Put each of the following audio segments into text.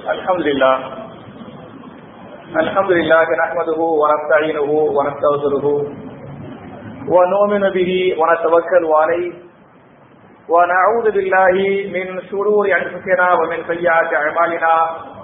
الحمد لله الحمد لله نحمده ونستعينه ونستغفره ونؤمن به ونتوكل عليه ونعوذ بالله من شرور انفسنا ومن سيئات اعمالنا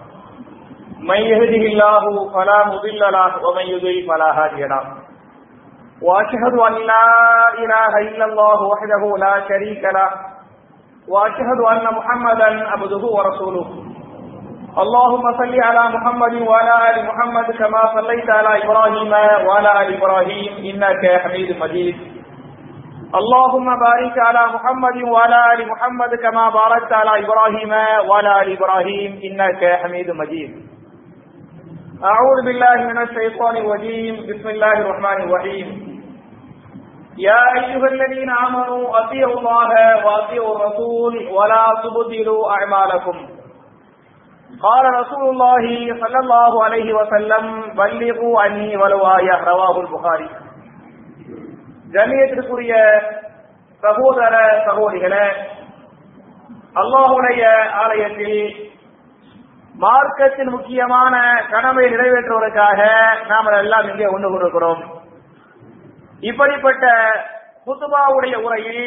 من يهده الله فلا مضل له ومن يضلل فلا هادي له واشهد ان لا اله الا الله وحده لا شريك له واشهد ان محمدا عبده ورسوله اللهم صل على محمد وعلى ال محمد كما صليت على ابراهيم وعلى ال ابراهيم انك حميد مجيد اللهم بارك على محمد وعلى ال محمد كما باركت على ابراهيم وعلى ال ابراهيم انك حميد مجيد اعوذ بالله من الشيطان الرجيم بسم الله الرحمن الرحيم يا أيها الذين آمنوا أطيعوا الله وأطيعوا الرسول ولا تبطلوا أعمالكم قال رسول الله صلى الله عليه وسلم بلغوا عني ولو آية رواه البخاري கண்ணியத்திற்குரிய சகோதர சகோதரிகளே அல்லாஹுடைய ஆலயத்தில் மார்க்கத்தின் முக்கியமான கடமை நிறைவேற்றுவதற்காக நாம் எல்லாம் இங்கே ஒன்று கொண்டிருக்கிறோம் இப்படிப்பட்ட குத்துபாவுடைய உரையில்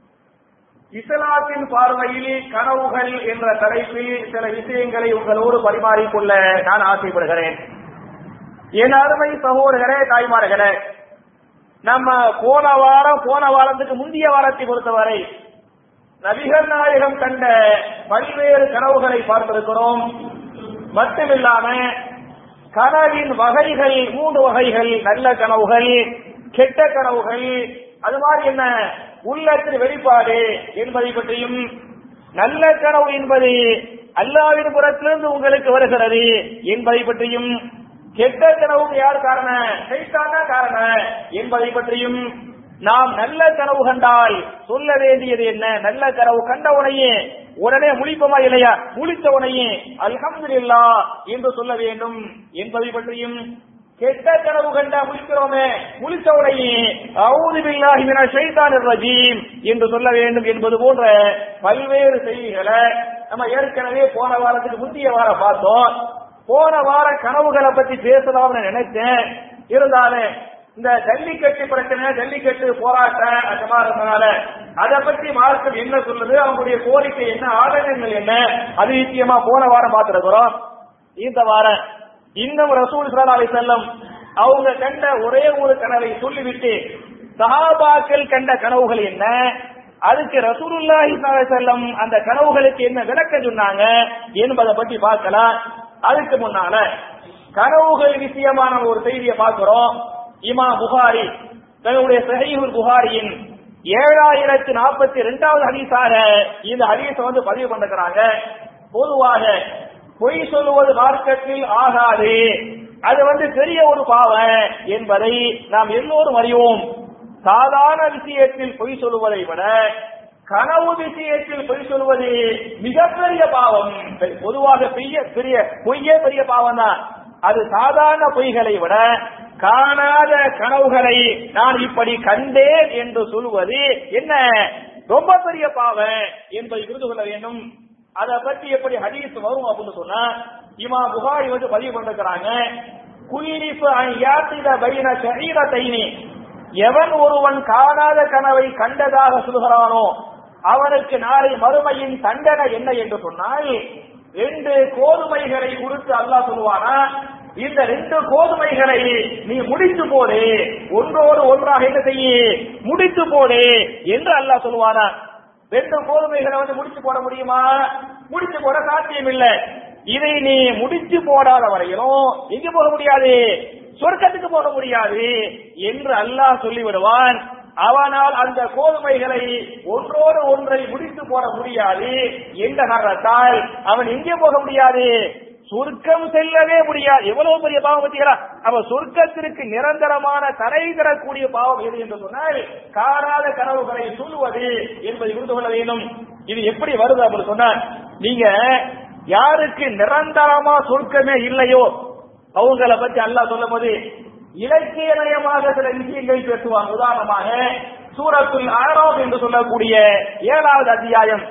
இஸ்லாத்தின் பார்வையில் கனவுகள் என்ற தலைப்பில் சில விஷயங்களை உங்களோடு பரிமாறிக்கொள்ள நான் ஆசைப்படுகிறேன் என் அருமை சகோதரர்களே தாய்மார்களே நம்ம போன வாரம் போன வாரத்துக்கு முந்தைய வாரத்தை பொறுத்தவரை நபிகள் நாயகம் கண்ட பல்வேறு கனவுகளை பார்த்திருக்கிறோம் மட்டுமில்லாம கனவின் வகைகள் மூன்று வகைகள் நல்ல கனவுகள் கெட்ட கனவுகள் அது மாதிரி என்ன உள்ளத்தின் வெளிப்பாடு என்பதை பற்றியும் நல்ல கனவு என்பது அல்லாவின் புறத்திலிருந்து உங்களுக்கு வருகிறது என்பதை பற்றியும் கெட்ட கனவும் யார் காரணம் சைத்தான காரணம் என்பதை பற்றியும் நாம் நல்ல கனவு கண்டால் சொல்ல வேண்டியது என்ன நல்ல கனவு கண்ட உடனே உடனே முழிப்பமா இல்லையா முழித்த உடனே அல்ஹம்துலில்லா என்று சொல்ல வேண்டும் என்பதை பற்றியும் கெட்ட கனவு கண்டா முழிக்கிறோமே முழித்த உடனே அவுது பில்லாஹி மின ஷைத்தானிர் ரஜீம் என்று சொல்ல வேண்டும் என்பது போன்ற பல்வேறு செய்திகளை நம்ம ஏற்கனவே போன வாரத்துக்கு முந்தைய வாரம் பார்த்தோம் போன வார கனவுகளை பத்தி பேசலாம்னு நினைச்சேன் இருந்தாலும் இந்த ஜல்லிக்கட்டு பிரச்சனை ஜல்லிக்கட்டு போராட்டம் அந்த மாதிரி இருந்தனால அதை பத்தி மார்க்கம் என்ன சொல்லுது அவங்களுடைய கோரிக்கை என்ன ஆதங்கங்கள் என்ன அது நிச்சயமா போன வாரம் பார்த்திருக்கிறோம் இந்த வாரம் இன்னும் ரசூல் அலி செல்லம் அவங்க கண்ட ஒரே ஒரு கனவை சொல்லிவிட்டு சஹாபாக்கள் கண்ட கனவுகள் என்ன அதுக்கு ரசூலுல்லாஹி செல்லம் அந்த கனவுகளுக்கு என்ன விளக்கம் சொன்னாங்க என்பதை பற்றி பார்க்கலாம் அதுக்கு முன்னால கனவுகள் விஷயமான ஒரு செய்தியை பார்க்கிறோம் இமா புகாரி தன்னுடைய சஹீஹுல் புகாரியின் ஏழாயிரத்தி நாற்பத்தி ரெண்டாவது ஹதீஸாக இந்த ஹதீஸை வந்து பதிவு பண்ணிருக்கிறாங்க பொதுவாக பொய் சொல்லுவது மார்க்கத்தில் ஆகாது அது வந்து பெரிய ஒரு பாவம் என்பதை நாம் எல்லோரும் அறிவோம் சாதாரண விஷயத்தில் பொய் சொல்லுவதை விட கனவு விஷயத்தில் பொய் சொல்வது மிகப்பெரிய பாவம் பொதுவாக பெரிய பெரிய பொய்யே பெரிய பாவம் தான் அது சாதாரண பொய்களை விட காணாத கனவுகளை நான் இப்படி கண்டேன் என்று சொல்வது என்ன ரொம்ப பெரிய பாவம் என்பதை புரிந்து கொள்ள வேண்டும் அதை பற்றி எப்படி ஹதீஸ் வரும் அப்படின்னு சொன்னா இமா புகாரி வந்து பதிவு பண்ணிருக்கிறாங்க குயிலிப்பு யாத்திர பைன சரீரத்தைனி எவன் ஒருவன் காணாத கனவை கண்டதாக சொல்கிறானோ அவனுக்கு நாளை மறுமையின் தண்டனை என்ன என்று சொன்னால் ரெண்டு கோதுமைகளை குறித்து அல்லாஹ் சொல்லுவானா இந்த ரெண்டு கோதுமைகளை நீ முடித்து போடு ஒன்றோடு ஒன்றாக என்ன செய்ய முடித்து போடு என்று அல்லாஹ் சொல்லுவானா ரெண்டு கோதுமைகளை வந்து முடிச்சு போட முடியுமா முடிச்சு போட சாத்தியம் இல்லை இதை நீ முடிச்சு போடாத வரையிலும் எங்க போக முடியாது சொர்க்கத்துக்கு போக முடியாது என்று அல்லாஹ் சொல்லிவிடுவான் அவனால் அந்த கோதுமைகளை ஒன்றோடு ஒன்றை முடித்து போட முடியாது என்ற காரணத்தால் அவன் எங்கே போக முடியாது சொர்க்கம் செல்லவே முடியாது எவ்வளவு பெரிய பாவம் பத்தீங்களா அவ சொர்க்கத்திற்கு நிரந்தரமான தடை தரக்கூடிய பாவம் எது என்று சொன்னால் காணாத கனவுகளை சொல்லுவது என்பதை புரிந்து கொள்ள வேண்டும் இது எப்படி வருது அப்படின்னு சொன்னா நீங்க யாருக்கு நிரந்தரமா சொர்க்கமே இல்லையோ அவங்கள பத்தி அல்லாஹ் சொல்லும் போது இலக்கிய நயமாக சில விஷயங்கள் பேசுவாங்க உதாரணமாக சூரத்துல் ஆரோப் என்று சொல்லக்கூடிய ஏழாவது அத்தியாயம்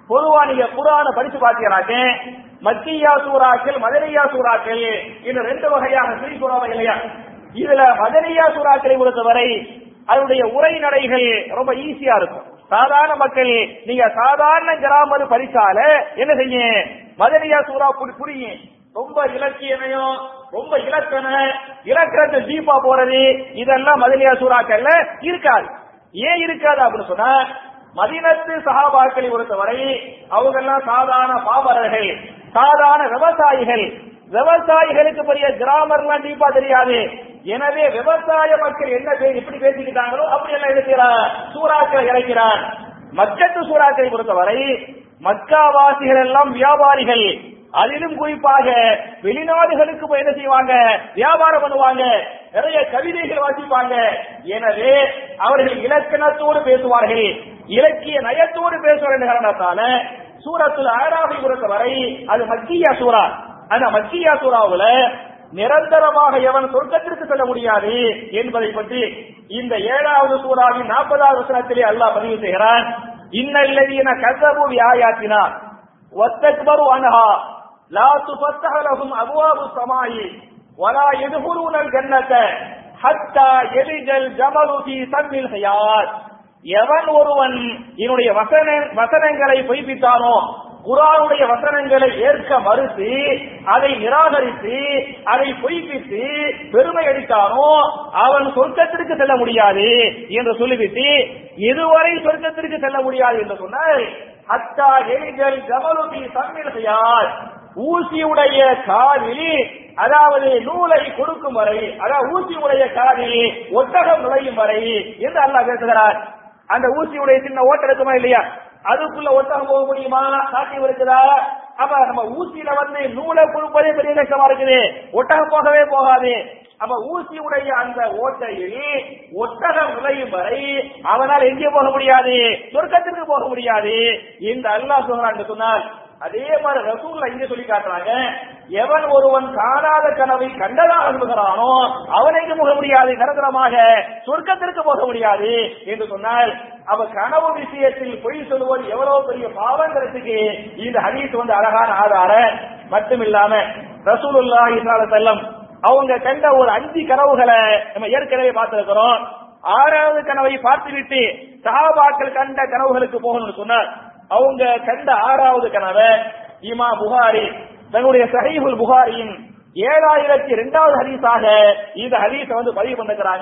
பொதுவா நீங்க குரான படிச்சு பாத்தீங்கன்னாக்க மக்கியா சூறாக்கள் மதனியா சூறாக்கள் இந்த ரெண்டு வகையாக பிரிக்கிறோம் இல்லையா இதுல மதனியா சூறாக்களை பொறுத்தவரை அதனுடைய உரைநடைகள் ரொம்ப ஈஸியா இருக்கும் சாதாரண மக்கள் நீங்க சாதாரண கிராமர் படிச்சால என்ன செய்ய மதனியா சூறா புரி- புரியும் ரொம்ப இலக்கியமையும் ரொம்ப இலக்கண இலக்கணத்தை டீப்பா போறது இதெல்லாம் மதனியா சூறாக்கள்ல இருக்காது ஏன் இருக்காது அப்படின்னு சொன்னா மதினத்து சகாபாக்களை பொறுத்தவரை அவங்க எல்லாம் சாதாரண பாமரர்கள் சாதாரண விவசாயிகள் விவசாயிகளுக்கு பெரிய கிராமர்லாம் டீப்பா தெரியாது எனவே விவசாய மக்கள் என்ன பே- எப்படி பேசிக்கிட்டாங்களோ அப்படி எல்லாம் இருக்கிறார் சூறாக்கள் இறக்கிறார் மக்கத்து சூறாக்களை பொறுத்தவரை மக்காவாசிகள் எல்லாம் வியாபாரிகள் அதிலும் குறிப்பாக வெளிநாடுகளுக்கு போய் என்ன செய்வாங்க வியாபாரம் பண்ணுவாங்க நிறைய கவிதைகள் வாசிப்பாங்க எனவே அவர்கள் இலக்கணத்தோடு பேசுவார்கள் இலக்கிய நயத்தோடு பேசுவார் என்ற காரணத்தால சூரத்துல ஆறாவை பொறுத்தவரை அது மக்கியா சூரா அந்த மக்கியா சூறாவுல நிரந்தரமாக எவன் சொர்க்கத்திற்கு செல்ல முடியாது என்பதை பற்றி இந்த ஏழாவது சூறாவின் நாற்பதாவது வசனத்திலே அல்லாஹ் பதிவு செய்கிறான் இன்னல்லதீன கஸபு விஆயாத்தினா வஸ்தக்பரு அன்ஹா லா துஃபத்தஹ லஹும் அப்வாபு ஸமாஇ வலா யதுகுலூன الجنة ஹத்தா யலிஜல் ஜமலு ஃபீ சம்மில் ஹியாத் எவன் ஒருவன் என்னுடைய வசன வசனங்களை பொய்ப்பித்தானோ குரானுடைய வசனங்களை ஏற்க மறுத்து அதை நிராகரித்து அதை பொய்ப்பித்து பெருமை அடித்தானோ அவன் சொர்க்கத்திற்கு செல்ல முடியாது என்று சொல்லிவிட்டு இதுவரை சொர்க்கத்திற்கு செல்ல முடியாது என்று சொன்னால் ஹத்தா எலிஜல் ஜமலுபி சம்மில்கையார் ஊசியுடைய காதில் அதாவது நூலை கொடுக்கும் வரை அதாவது ஊசியுடைய காதில் ஒட்டகம் நுழையும் வரை என்று அல்லாஹ் பேசுகிறார் அந்த ஊசியுடைய சின்ன ஓட்டை இருக்குமா இல்லையா அதுக்குள்ள ஒட்டகம் போக முடியுமா சாத்தியம் இருக்குதா அப்ப நம்ம ஊசியில வந்து நூலை கொடுப்பதே பெரிய கஷ்டமா இருக்குது ஒட்டகம் போகவே போகாது அப்ப ஊசியுடைய அந்த ஓட்டையில் ஒட்டகம் நுழையும் வரை அவனால் எங்கே போக முடியாது சொர்க்கத்திற்கு போக முடியாது இந்த அல்லாஹ் சொல்றான் என்று சொன்னால் அதே மாதிரி ரசூல்ல இங்க சொல்லி காட்டுறாங்க எவன் ஒருவன் காணாத கனவை கண்டதாக அனுப்புகிறானோ அவனுக்கு போக முடியாது நிரந்தரமாக சொர்க்கத்திற்கு போக முடியாது என்று சொன்னால் அவ கனவு விஷயத்தில் பொய் சொல்லுவது எவ்வளவு பெரிய பாவங்கிறதுக்கு இந்த ஹதீஸ் வந்து அழகான ஆதார மட்டும் இல்லாம ரசூலுல்லாஹி ஸல்லல்லாஹு அலைஹி வஸல்லம் அவங்க கண்ட ஒரு அஞ்சு கனவுகளை நம்ம ஏற்கனவே பார்த்திருக்கிறோம் ஆறாவது கனவை பார்த்துவிட்டு சஹாபாக்கள் கண்ட கனவுகளுக்கு போகணும்னு சொன்னார் அவங்க கண்ட ஆறாவது கனவை இமா புகாரி தன்னுடைய சஹீஹுல் புகாரியின் ஏழாயிரத்தி இரண்டாவது ஹதீஸாக இந்த ஹதீஸை வந்து பதிவு பண்ணிக்கிறாங்க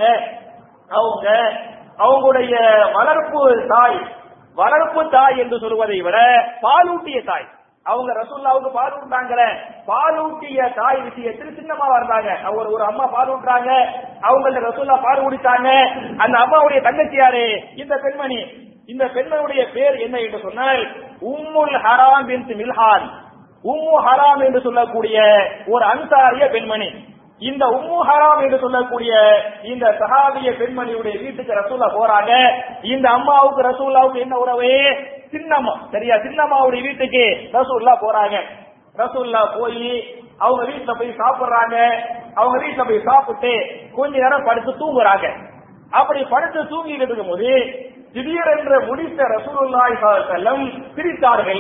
அவங்க அவங்களுடைய வளர்ப்பு தாய் வளர்ப்பு தாய் என்று சொல்வதை விட பாலூட்டிய தாய் அவங்க ரசூல்லாவுக்கு பால் ஊட்டாங்கிற பாலூட்டிய தாய் விஷயத்தில் சின்னமாவா இருந்தாங்க ஒரு ஒரு அம்மா பால் ஊட்டுறாங்க அவங்கள்ட்ட ரசூல்லா பால் குடித்தாங்க அந்த அம்மாவுடைய தங்கச்சி யாரு இந்த பெண்மணி இந்த பெண்மணியுடைய பேர் என்ன என்று சொன்னால் உம்முல் ஹராம் பின் மில்ஹான் உம்மு ஹராம் என்று சொல்லக்கூடிய ஒரு அன்சாரிய பெண்மணி இந்த உம்மு ஹராம் என்று சொல்லக்கூடிய இந்த சஹாபிய பெண்மணியுடைய வீட்டுக்கு ரசூல்லா போறாங்க இந்த அம்மாவுக்கு ரசூல்லாவுக்கு என்ன உறவு சின்னம்மா சரியா சின்னம்மாவுடைய வீட்டுக்கு ரசூல்லா போறாங்க ரசூல்லா போய் அவங்க வீட்டுல போய் சாப்பிடுறாங்க அவங்க வீட்டுல போய் சாப்பிட்டு கொஞ்ச நேரம் படுத்து தூங்குறாங்க அப்படி படுத்து தூங்கிட்டு இருக்கும் போது திடீரென்று முடித்த ரசூலுல்லாஹி ஸல்லல்லாஹு அலைஹி வஸல்லம் சிரித்தார்கள்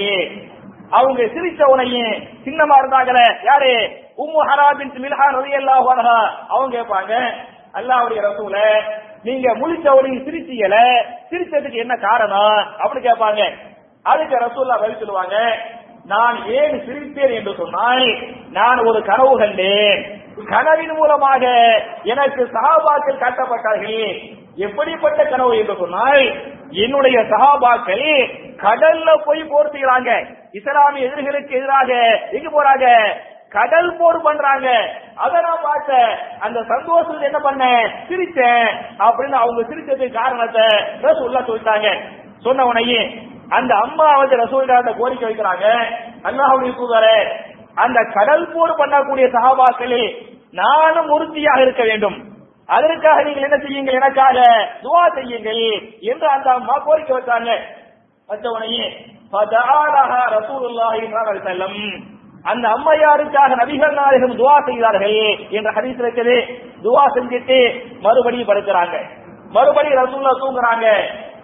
அவங்க சிரிச்ச உடனே சின்னமா இருந்தாங்களே யாரு உம்மு ஹராபின் மில்ஹான் ரலியல்லாஹு அன்ஹா அவங்க கேட்பாங்க அல்லாஹ்வுடைய ரசூல நீங்க முழிச்ச உடனே சிரிச்சீங்கல சிரிச்சதுக்கு என்ன காரணம் அப்படி கேட்பாங்க அதுக்கு ரசூல்லா பதில் சொல்லுவாங்க நான் ஏன் சிரித்தேன் என்று சொன்னால் நான் ஒரு கனவு கண்டேன் கனவின் மூலமாக எனக்கு சகாபாக்கள் காட்டப்பட்டார்கள் எப்படிப்பட்ட கனவு என்று சொன்னால் என்னுடைய சகாபாக்கள் கடல்ல போய் போர் செய்யறாங்க இஸ்லாமிய எதிரிகளுக்கு எதிராக எங்க போறாங்க கடல் போர் பண்றாங்க அத நான் பார்த்தேன் அந்த சந்தோஷத்துல என்ன பண்ணேன் சிரிச்சேன் அப்படின்னு அவங்க சிரிச்சதுக்கு காரணத்தை ரசூல்லா சொல்லிட்டாங்க சொன்ன உடனே அந்த அம்மா வந்து ரசூல்லா அந்த கோரிக்கை வைக்கிறாங்க அல்லாஹ்வுடைய தூதரே அந்த கடல் போர் பண்ணக்கூடிய சகாபாக்களே நானும் உறுதியாக இருக்க வேண்டும் அதற்காக நீங்கள் என்ன செய்யுங்கள் எனக்காக துவா செய்யுங்கள் என்று அந்த அம்மா கோரிக்கை வச்சாங்க வச்ச உடனே ஃபதஆலஹா ரசூலுல்லாஹி ஸல்லல்லாஹு அலைஹி வஸல்லம் அந்த அம்மையாருக்காக நபிகள் நாயகம் துவா செய்தார்கள் என்ற ஹதீஸ் இருக்குது துவா செஞ்சுட்டு மறுபடியும் படுக்கிறாங்க மறுபடியும் ரசூல்லா தூங்குறாங்க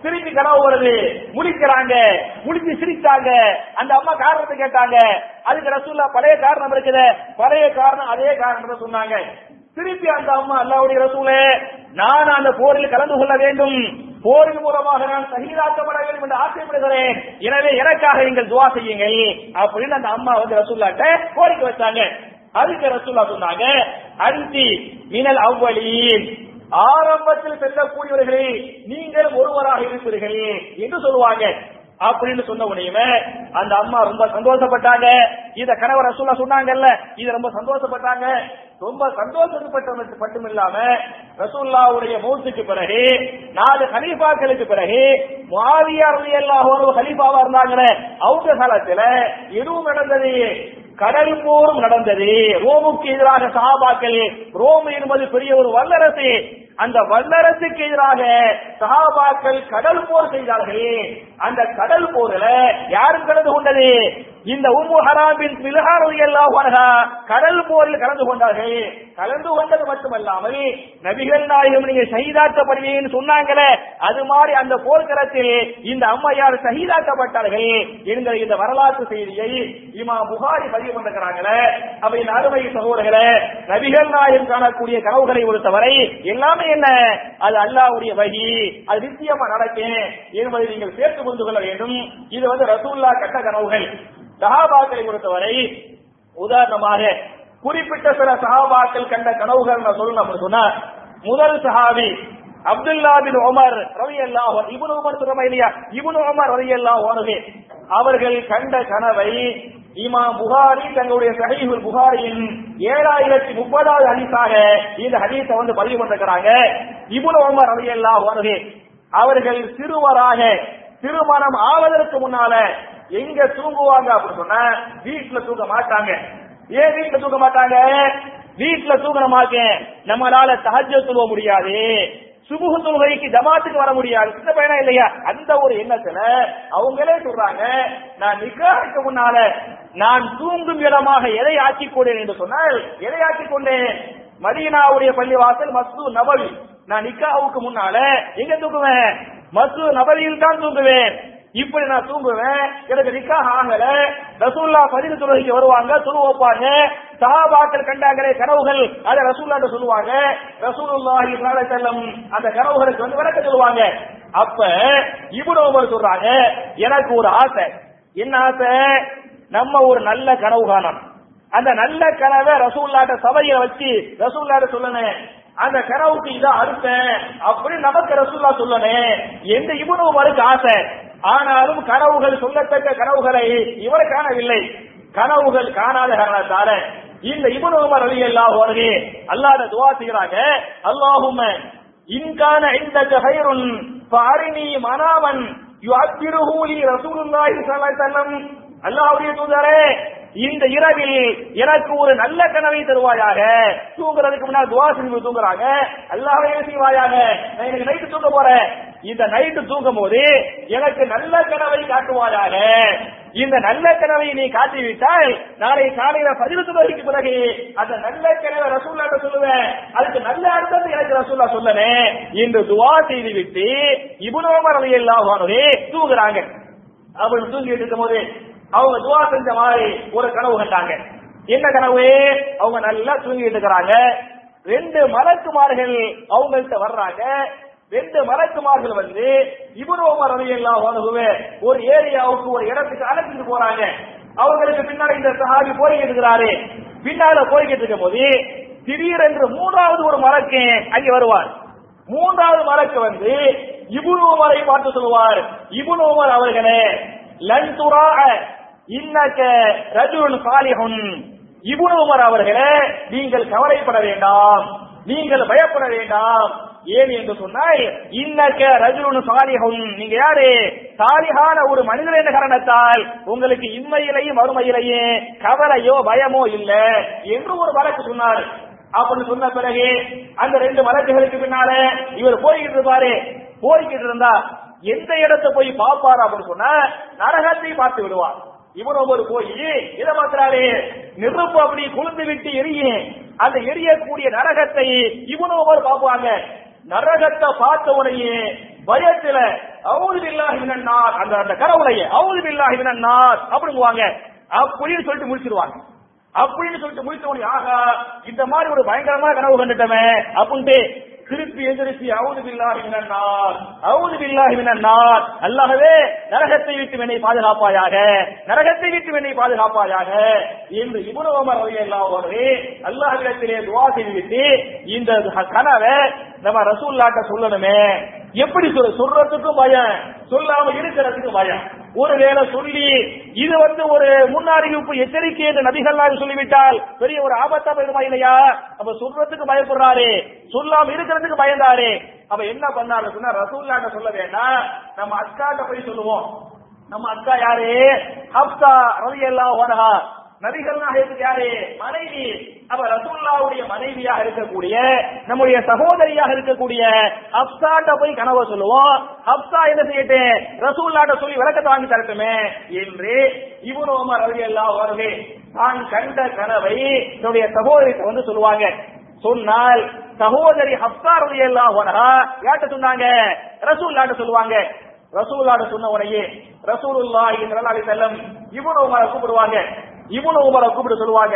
திருப்பி கனவு வருது முழிக்கிறாங்க முழிச்சு சிரிச்சாங்க அந்த அம்மா காரணத்தை கேட்டாங்க அதுக்கு ரசூல்லா பழைய காரணம் இருக்குது பழைய காரணம் அதே காரணத்தை சொன்னாங்க திருப்பி அந்த அம்மா அல்லாவுடைய ரசூலே நான் அந்த போரில் கலந்து கொள்ள வேண்டும் போரின் மூலமாக நான் சகிதாக்கப்பட வேண்டும் என்று ஆசைப்படுகிறேன் எனவே எனக்காக நீங்கள் துவா செய்யுங்கள் அப்படின்னு அந்த அம்மா வந்து ரசூல்லாட்ட கோரிக்கை வச்சாங்க அதுக்கு ரசூல்லா சொன்னாங்க அந்தி மினல் அவ்வளீன் ஆரம்பத்தில் செல்லக்கூடியவர்களே நீங்கள் ஒருவராக இருப்பீர்கள் என்று சொல்லுவாங்க அப்படின்னு சொன்ன உடனே அந்த அம்மா ரொம்ப சந்தோஷப்பட்டாங்க இத கணவர் ரசூல்லா சொன்னாங்கல்ல இது ரொம்ப சந்தோஷப்பட்டாங்க ரொம்ப சந்தோஷப்பட்ட மட்டும் இல்லாம ரசூல்லாவுடைய மௌத்துக்கு பிறகு நாலு ஹலீஃபாக்களுக்கு பிறகு முஆவியா ரலியல்லாஹு அன்ஹு ஹலீஃபாவா இருந்தாங்களே அவங்க காலத்துல எதுவும் நடந்தது கடல் போரும் நடந்தது ரோமுக்கு எதிராக சஹாபாக்கள் ரோம் என்பது பெரிய ஒரு வல்லரசு அந்த வல்லரசுக்கு எதிராக சஹாபாக்கள் கடல் போர் செய்தார்கள் அந்த கடல் போரில் யாரும் கலந்து கொண்டது இந்த உம்மு ஹராமின் மில்ஹாரதியல்லாஹு அன்ஹா கடல் போரில் கலந்து கொண்டார்கள் கலந்து கொண்டது மட்டுமல்லாமல் நபிகள் நாயகம் நீங்க ஷஹீதாக்கப்படுவீங்கன்னு சொன்னாங்களே அது மாதிரி அந்த போர்க்களத்தில் இந்த அம்மையார் ஷஹீதாக்கப்பட்டார்கள் என்கிற இந்த வரலாற்று செய்தியை இமா புகாரி பதிவு பண்ணிருக்கிறாங்களே அப்ப இந்த அருமை சகோதரர்களே நபிகள் நாயகம் காணக்கூடிய கனவுகளை பொறுத்தவரை எல்லாமே என்ன அது அல்லாஹ்வுடைய வகி அது நிச்சயமா நடக்கும் என்பதை நீங்கள் சேர்த்து புரிந்து கொள்ள வேண்டும் இது வந்து ரசூல்லா கட்ட கனவுகள் சஹாபாக்களை பொறுத்தவரை உதாரணமாக குறிப்பிட்ட சில சஹாபாக்கள் கண்ட கனவுகள் நான் சொல்லணும் அப்படி சொன்னா முதல் சஹாபி அப்துல்லா பின் உமர் ரவி அல்லாஹ் இபுன் உமர் சொல்றமா இல்லையா இபுன் உமர் ரவி அல்லாஹ் அவர்கள் கண்ட கனவை இமாம் புகாரி தங்களுடைய சஹீஹுல் புகாரியின் ஏழாயிரத்தி முப்பதாவது ஹதீஸாக இந்த ஹதீஸை வந்து பதிவு பண்ணிருக்கிறாங்க இபுன் உமர் ரவி அல்லாஹ் அவர்கள் சிறுவராக திருமணம் ஆவதற்கு முன்னால எங்க தூங்குவாங்க அப்படின்னு சொன்னா வீட்டுல தூங்க மாட்டாங்க ஏன் வீட்டுல தூங்க மாட்டாங்க வீட்டுல தூங்குற மாட்டேன் நம்மளால தஹஜ்ஜ சொல்ல முடியாது சுபுகு தொழுகைக்கு ஜமாத்துக்கு வர முடியாது சின்ன பையனா இல்லையா அந்த ஒரு எண்ணத்துல அவங்களே சொல்றாங்க நான் நிக்காருக்கு முன்னால நான் தூங்கும் இடமாக எதை ஆக்கிக் கொண்டேன் என்று சொன்னால் எதை ஆக்கிக் கொண்டேன் மதீனாவுடைய பள்ளிவாசல் மஸ்து நபவி நான் நிக்காவுக்கு முன்னால எங்க தூங்குவேன் மஸ்து நபவியில் தான் தூங்குவேன் இப்படி நான் தூங்குவேன் எனக்கு நிக்காக ஆகல ரசூல்லா பதிவு தொழுகைக்கு வருவாங்க துணு வைப்பாங்க சஹாபாக்கள் கண்டாங்களே கனவுகள் அதை ரசூல்லாட்ட சொல்லுவாங்க ரசூலுல்லாஹி ஸல்லல்லாஹு செல்லம் அந்த கனவுகளுக்கு வந்து விளக்க சொல்லுவாங்க அப்ப இப்னு உமர் சொல்றாங்க எனக்கு ஒரு ஆசை என்ன ஆசை நம்ம ஒரு நல்ல கனவு காணணும் அந்த நல்ல கனவை ரசூல்லாட்ட சபையை வச்சு ரசூல்லாட்ட சொல்லணும் அந்த கனவுக்கு இதான் அறுத்தேன் அப்படி நமக்கு ரசூல்லா சொல்லணும் எந்த இவனு உமருக்கு ஆசை ஆனாலும் கனவுகள் சொல்லத்தக்க கனவுகளை இவர் காணவில்லை கனவுகள் காணாத காரணத்தால இந்த இபுன் உமர் அலி அல்லாஹ் வருகே அல்லாஹ் துவா செய்கிறாங்க அல்லாஹும்ம இன்கான இந்த கஹைருன் ஃபாரினி மனாமன் யுஅத்திருஹு லி ரசூலுல்லாஹி ஸல்லல்லாஹு அலைஹி வஸல்லம் அல்லாஹ்வுடைய தூதரே இந்த இரவில் எனக்கு ஒரு நல்ல கனவை தருவாயாக தூங்குறதுக்கு முன்னாடி துவா செஞ்சு தூங்குறாங்க அல்லாஹ்வே செய்வாயாக நான் எனக்கு நைட்டு தூங்க போறேன் இந்த நைட்டு தூங்கும் போது எனக்கு நல்ல கனவை காட்டுவாயாக இந்த நல்ல கனவை நீ காட்டிவிட்டால் நாளை காலையில பதினெட்டு வரைக்கும் பிறகு அந்த நல்ல கனவை ரசூல்லாட்ட சொல்லுவேன் அதுக்கு நல்ல அர்த்தத்தை எனக்கு ரசூல்லா சொல்லனே என்று துவா செய்து விட்டு இபுனோமர் அலி அல்லாஹே தூங்குறாங்க அப்படின்னு தூங்கிட்டு இருக்கும் போது அவங்க துவா செஞ்ச மாதிரி ஒரு கனவு கண்டாங்க என்ன கனவு அவங்க நல்லா தூங்கிட்டு இருக்கிறாங்க ரெண்டு மலக்குமார்கள் அவங்கள்ட்ட வர்றாங்க ரெண்டு மலக்குமார்கள் வந்து இவரு உமர் அலையெல்லாம் வாழ்வுவே ஒரு ஏரியாவுக்கு ஒரு இடத்துக்கு அழைச்சிட்டு போறாங்க அவங்களுக்கு பின்னாடி இந்த சஹாபி போய்கிட்டு இருக்கிறாரு பின்னால போய்கிட்டு இருக்கும் போது திடீரென்று மூன்றாவது ஒரு மலக்கு அங்கே வருவார் மூன்றாவது மலக்கு வந்து இபுனு உமரை பார்த்து சொல்லுவார் இபுனு உமர் அவர்களே லன் துராஅ இன்னக ரஜுலுன் சாலிஹுன் இப்னு உமர் அவர்களே நீங்கள் கவலைப்பட வேண்டாம் நீங்கள் பயப்பட வேண்டாம் ஏன் என்று சொன்னால் இன்னக்க ரஜுலுன் சாலிஹுன் நீங்க யாரு சாலிஹான ஒரு மனிதர் என்ற காரணத்தால் உங்களுக்கு இம்மையிலையும் மறுமையிலையும் கவலையோ பயமோ இல்ல என்று ஒரு வழக்கு சொன்னார் அப்படின்னு சொன்ன பிறகு அந்த ரெண்டு வழக்குகளுக்கு பின்னால இவர் போய்கிட்டு இருப்பாரு போய்கிட்டு இருந்தா எந்த இடத்தை போய் பார்ப்பார் அப்படின்னு சொன்னா நரகத்தை பார்த்து விடுவார் இவன் ஒவ்வொரு போய் இதை பார்க்கிறாரு நெருப்பு அப்படி குளிர்ந்து விட்டு எரியும் அந்த எரியக்கூடிய நரகத்தை இவனும் ஒவ்வொரு பார்ப்பாங்க நரகத்தை பார்த்த உடனே பயத்துல அவுது பில்லாஹி மினன் நார் அந்த அந்த கரவுலைய அவுது பில்லாஹி மினன் நார் அப்படிங்குவாங்க அப்படின்னு சொல்லிட்டு முடிச்சிருவாங்க அப்படின்னு சொல்லிட்டு முடிச்ச உடனே ஆகா இந்த மாதிரி ஒரு பயங்கரமான கனவு கண்டுட்டமே அப்படின்ட்டு திருப்பி எந்திரிச்சு அவுது பில்லாஹி மினன் நார் அவுது பில்லாஹி மினன் நார் அல்லாஹ்வே நரகத்தை விட்டு என்னை பாதுகாப்பாயாக நரகத்தை விட்டு என்னை பாதுகாப்பாயாக என்று இப்னு உமர் ரலியல்லாஹு அன்ஹு அல்லாஹ்விடத்திலே துஆ செய்துவிட்டு இந்த கனவை நம்ம ரசூல்லாட்ட சொல்லணுமே எப்படி சொல்ல சொல்றதுக்கும் பயம் சொல்லாம இருக்கிறதுக்கு பயம் ஒருவேளை சொல்லி இது வந்து ஒரு முன்னறிவிப்பு எச்சரிக்கை என்று நபிகள்லாம் சொல்லிவிட்டால் பெரிய ஒரு ஆபத்தா போயிருமா இல்லையா அப்ப சொல்றதுக்கு பயப்படுறாரு சொல்லாம இருக்கிறதுக்கு பயந்தாரு அப்ப என்ன பண்ணாரு சொன்னா ரசூல்லாட்ட சொல்ல வேண்டாம் நம்ம அக்காட்ட போய் சொல்லுவோம் நம்ம அக்கா யாரு ஹப்சா ரவி எல்லாம் நபிகள் நாயகத்துக்கு யாரு மனைவி அப்ப ரசூல்லாவுடைய மனைவியாக இருக்கக்கூடிய நம்முடைய சகோதரியாக இருக்கக்கூடிய ஹப்சாட்ட போய் கனவை சொல்லுவோம் ஹப்சா என்ன செய்யட்டு ரசூல்லாட்ட சொல்லி விளக்கத்தை வாங்கி தரட்டுமே என்று இவனு உமர் ரவி அவர்களே தான் கண்ட கனவை தன்னுடைய சகோதரிக்கு வந்து சொல்லுவாங்க சொன்னால் சகோதரி ஹப்சா ரவி எல்லாம் யார்ட்ட சொன்னாங்க ரசூல்லாட்ட சொல்லுவாங்க ரசூல்லாட்ட சொன்ன உடனே ரசூலுல்லாஹி ஸல்லல்லாஹு அலைஹி வஸல்லம் இப்னு உமரை கூப்பிடுவாங்க இப்னு உமரை கூப்பிட்டு சொல்லுவாங்க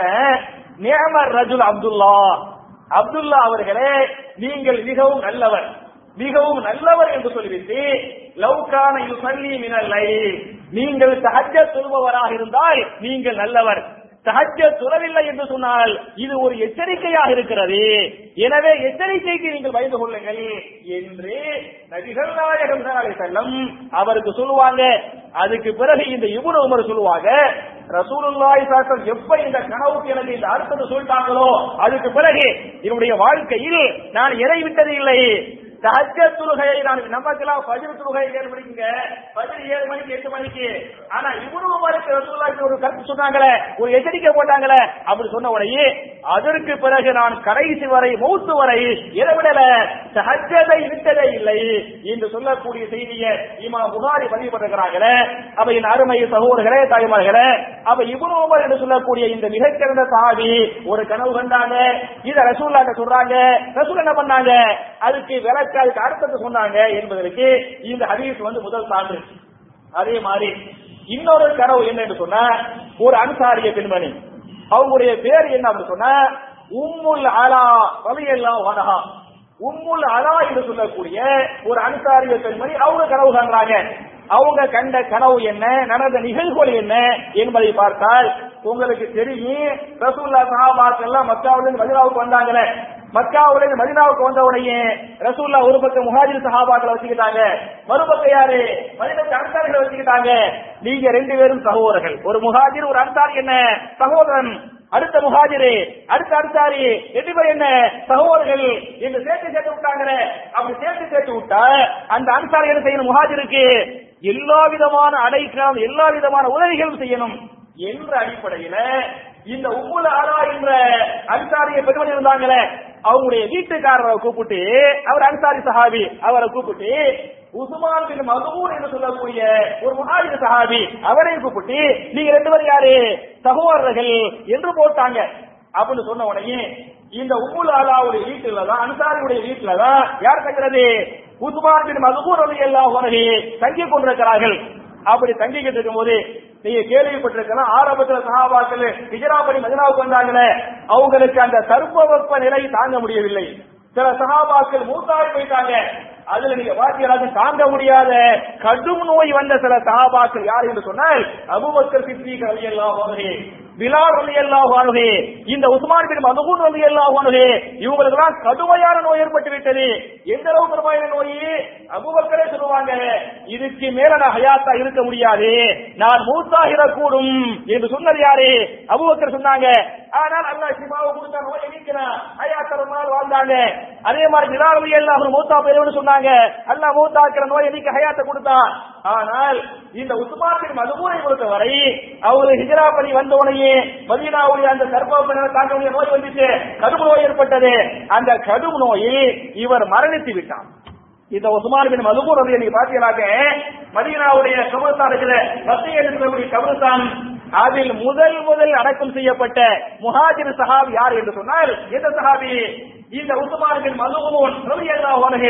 நிஅமர் ரஜுல் அப்துல்லா அப்துல்லா அவர்களே நீங்கள் மிகவும் நல்லவர் மிகவும் நல்லவர் என்று சொல்லிவிட்டு லவ்கான யுசல்லி மினல் லைல் நீங்கள் தஹஜ்ஜத் சொல்பவராக இருந்தால் நீங்கள் நல்லவர் தஹஜ்ஜத் சொல்லவில்லை என்று சொன்னால் இது ஒரு எச்சரிக்கையாக இருக்கிறது எனவே எச்சரிக்கைக்கு நீங்கள் பயந்து கொள்ளுங்கள் என்று நபிகள் நாயகம் செல்லம் அவருக்கு சொல்லுவாங்க அதுக்கு பிறகு இந்த இபுன உமர் சொல்லுவாங்க ரசூலுல்லாஹி சாசம் எப்ப இந்த கனவுக்கு எனக்கு இந்த அர்த்தத்தை சொல்லிட்டாங்களோ அதுக்கு பிறகு என்னுடைய வாழ்க்கையில் நான் இறை விட்டது இல்லை தஹஜ தொழுகையை நான் நமக்கெல்லாம் ஃபஜ்ர் தொழுகை ஏழு மணிக்குங்க ஃபஜ்ர் ஏழு மணிக்கு எட்டு மணிக்கு ஆனா இவனு உமருக்கு ரசூலுல்லாஹி ஒரு கருத்து சொன்னாங்களே ஒரு எச்சரிக்கை போட்டாங்களே அப்படி சொன்ன உடனே அதற்கு பிறகு நான் கடைசி வரை மௌத்து வரை இரவிடல தஹஜதை விட்டதே இல்லை என்று சொல்லக்கூடிய செய்தியை இமா புகாரி பதிவு பண்ணிருக்கிறாங்களே அப்ப என் அருமை சகோதரர்களே தாய்மார்களே அப்ப இவனு உமர் என்று சொல்லக்கூடிய இந்த மிகச்சிறந்த சாவி ஒரு கனவு கண்டாங்க இத ரசூல்லாட்ட சொல்றாங்க ரசூல் என்ன பண்ணாங்க அதுக்கு விளக்க அதுக்கு அர்த்தத்தை சொன்னாங்க என்பதற்கு இந்த ஹதீஸ் வந்து முதல் சான்று அதே மாதிரி இன்னொரு கனவு என்ன என்று சொன்னா ஒரு அன்சாரிய பெண்மணி அவங்களுடைய பேர் என்ன அப்படின்னு சொன்னா உம்முல் அலா ரலியல்லாஹு அன்ஹா உம்முல் அலா என்று சொல்லக்கூடிய ஒரு அன்சாரிய பெண்மணி அவங்க கனவு காண்றாங்க அவங்க கண்ட கனவு என்ன நடந்த நிகழ்வுகள் என்ன என்பதை பார்த்தால் உங்களுக்கு தெரியும் ரசூல்லா சஹாபாக்கள் எல்லாம் மக்காவிலிருந்து மதினாவுக்கு வந்தாங்களே மக்காவுல இருந்து மதினாவுக்கு வந்த உடனே ரசூல்லா ஒரு பக்கம் முஹாஜிர் சஹாபாக்களை வச்சுக்கிட்டாங்க மறுபக்கம் யாரு மதினத்து அன்சாரிகளை வச்சுக்கிட்டாங்க நீங்க ரெண்டு பேரும் சகோதரர்கள் ஒரு முஹாஜிர் ஒரு அன்சாரி என்ன சகோதரன் அடுத்த முஹாஜிரு அடுத்த அன்சாரி ரெண்டு பேர் என்ன சகோதரர்கள் என்று சேர்த்து சேர்த்து விட்டாங்களே அப்படி சேர்த்து சேர்த்து விட்டா அந்த அன்சாரி என்ன செய்யணும் முஹாஜிருக்கு எல்லா விதமான அடைக்கலாம் எல்லா விதமான உதவிகளும் செய்யணும் என்ற அடிப்படையில இந்த உம்முல ஆலா என்ற அன்சாரிய பெருமதி இருந்தாங்களே அவங்களுடைய வீட்டுக்காரரை கூப்பிட்டு அவர் அன்சாரி சஹாபி அவரை கூப்பிட்டு உஸ்மான் பின் மதுமூன் என்று சொல்லக்கூடிய ஒரு முஹாஜிர் சஹாபி அவரையும் கூப்பிட்டு நீங்க ரெண்டு பேரும் யாரு சகோதரர்கள் என்று போட்டாங்க அப்படின்னு சொன்ன உடனே இந்த உம்முல் ஆலாவுடைய வீட்டுல தான் அன்சாரியுடைய வீட்டுல தான் யார் தங்குறது உஸ்மான் பின் மதுமூன் ரவி எல்லாம் தங்கிக் கொண்டிருக்கிறார்கள் அப்படி தங்கிக்கிட்டு இருக்கும்போது நீங்க கேள்விப்பட்டிருக்கலாம் ஆரம்பத்துல சகாபாக்கள் ஹிஜராபடி மதினாவுக்கு வந்தாங்களே அவங்களுக்கு அந்த தர்ப்பவெப்ப நிலை தாங்க முடியவில்லை சில சகாபாக்கள் மூத்தாய் போயிட்டாங்க அதுல நீங்க பாத்தீங்கன்னா தாங்க முடியாத கடும் நோய் வந்த சில சகாபாக்கள் யார் என்று சொன்னால் அபுபக்கர் சித்திக் ரவி எல்லாம் பிலால் ரவி எல்லாம் இந்த உஸ்மான் பின் மதுகூன் ரவி எல்லாம் இவங்களுக்கு எல்லாம் கடுமையான நோய் ஏற்பட்டு விட்டது எந்த அளவு கடுமையான நோய் அபுபக்கரே சொல்லுவாங்க இதுக்கு மேல நான் ஹயாத்தா இருக்க முடியாது நான் மூத்தாகிடக்கூடும் என்று சொன்னது யாரு அபுபக்கர் சொன்னாங்க ஆனால் அல்லாஹ் சிமாவை கொடுத்த நோயை நீக்கிறான் ஹயாத்தா ரொம்ப நாள் வாழ்ந்தாங்க அதே மாதிரி நிலாவலி எல்லாம் மூத்தா பெரியவனு சொன்னாங்க அல்லாஹ் மூத்தாக்கிற நோயை நீக்க ஹயாத்தை கொடுத்தான் ஆனால் இந்த உஸ்மானின் மதுமூனை பொறுத்தவரை அவரு ஹிஜரா பண்ணி வந்த உடனே மதீனாவுடைய அந்த கர்ப்ப தாங்க முடிய நோய் வந்துச்சு கடும் நோய் ஏற்பட்டது அந்த கடும் நோயில் இவர் மரணித்து விட்டான் இந்த உஸ்மான் பின் மதுபூர் வந்து நீங்க பாத்தீங்கன்னாக்க மதீனாவுடைய கபருஸ்தான் இருக்கிற மத்திய இருக்கக்கூடிய கபருஸ்தான் அதில் முதல் முதல் அடக்கம் செய்யப்பட்ட முஹாஜிர் சஹாபி யார் என்று சொன்னால் எந்த சஹாபி இந்த உஸ்மான் பின் மதுபூன் ரலியல்லாஹு அன்ஹு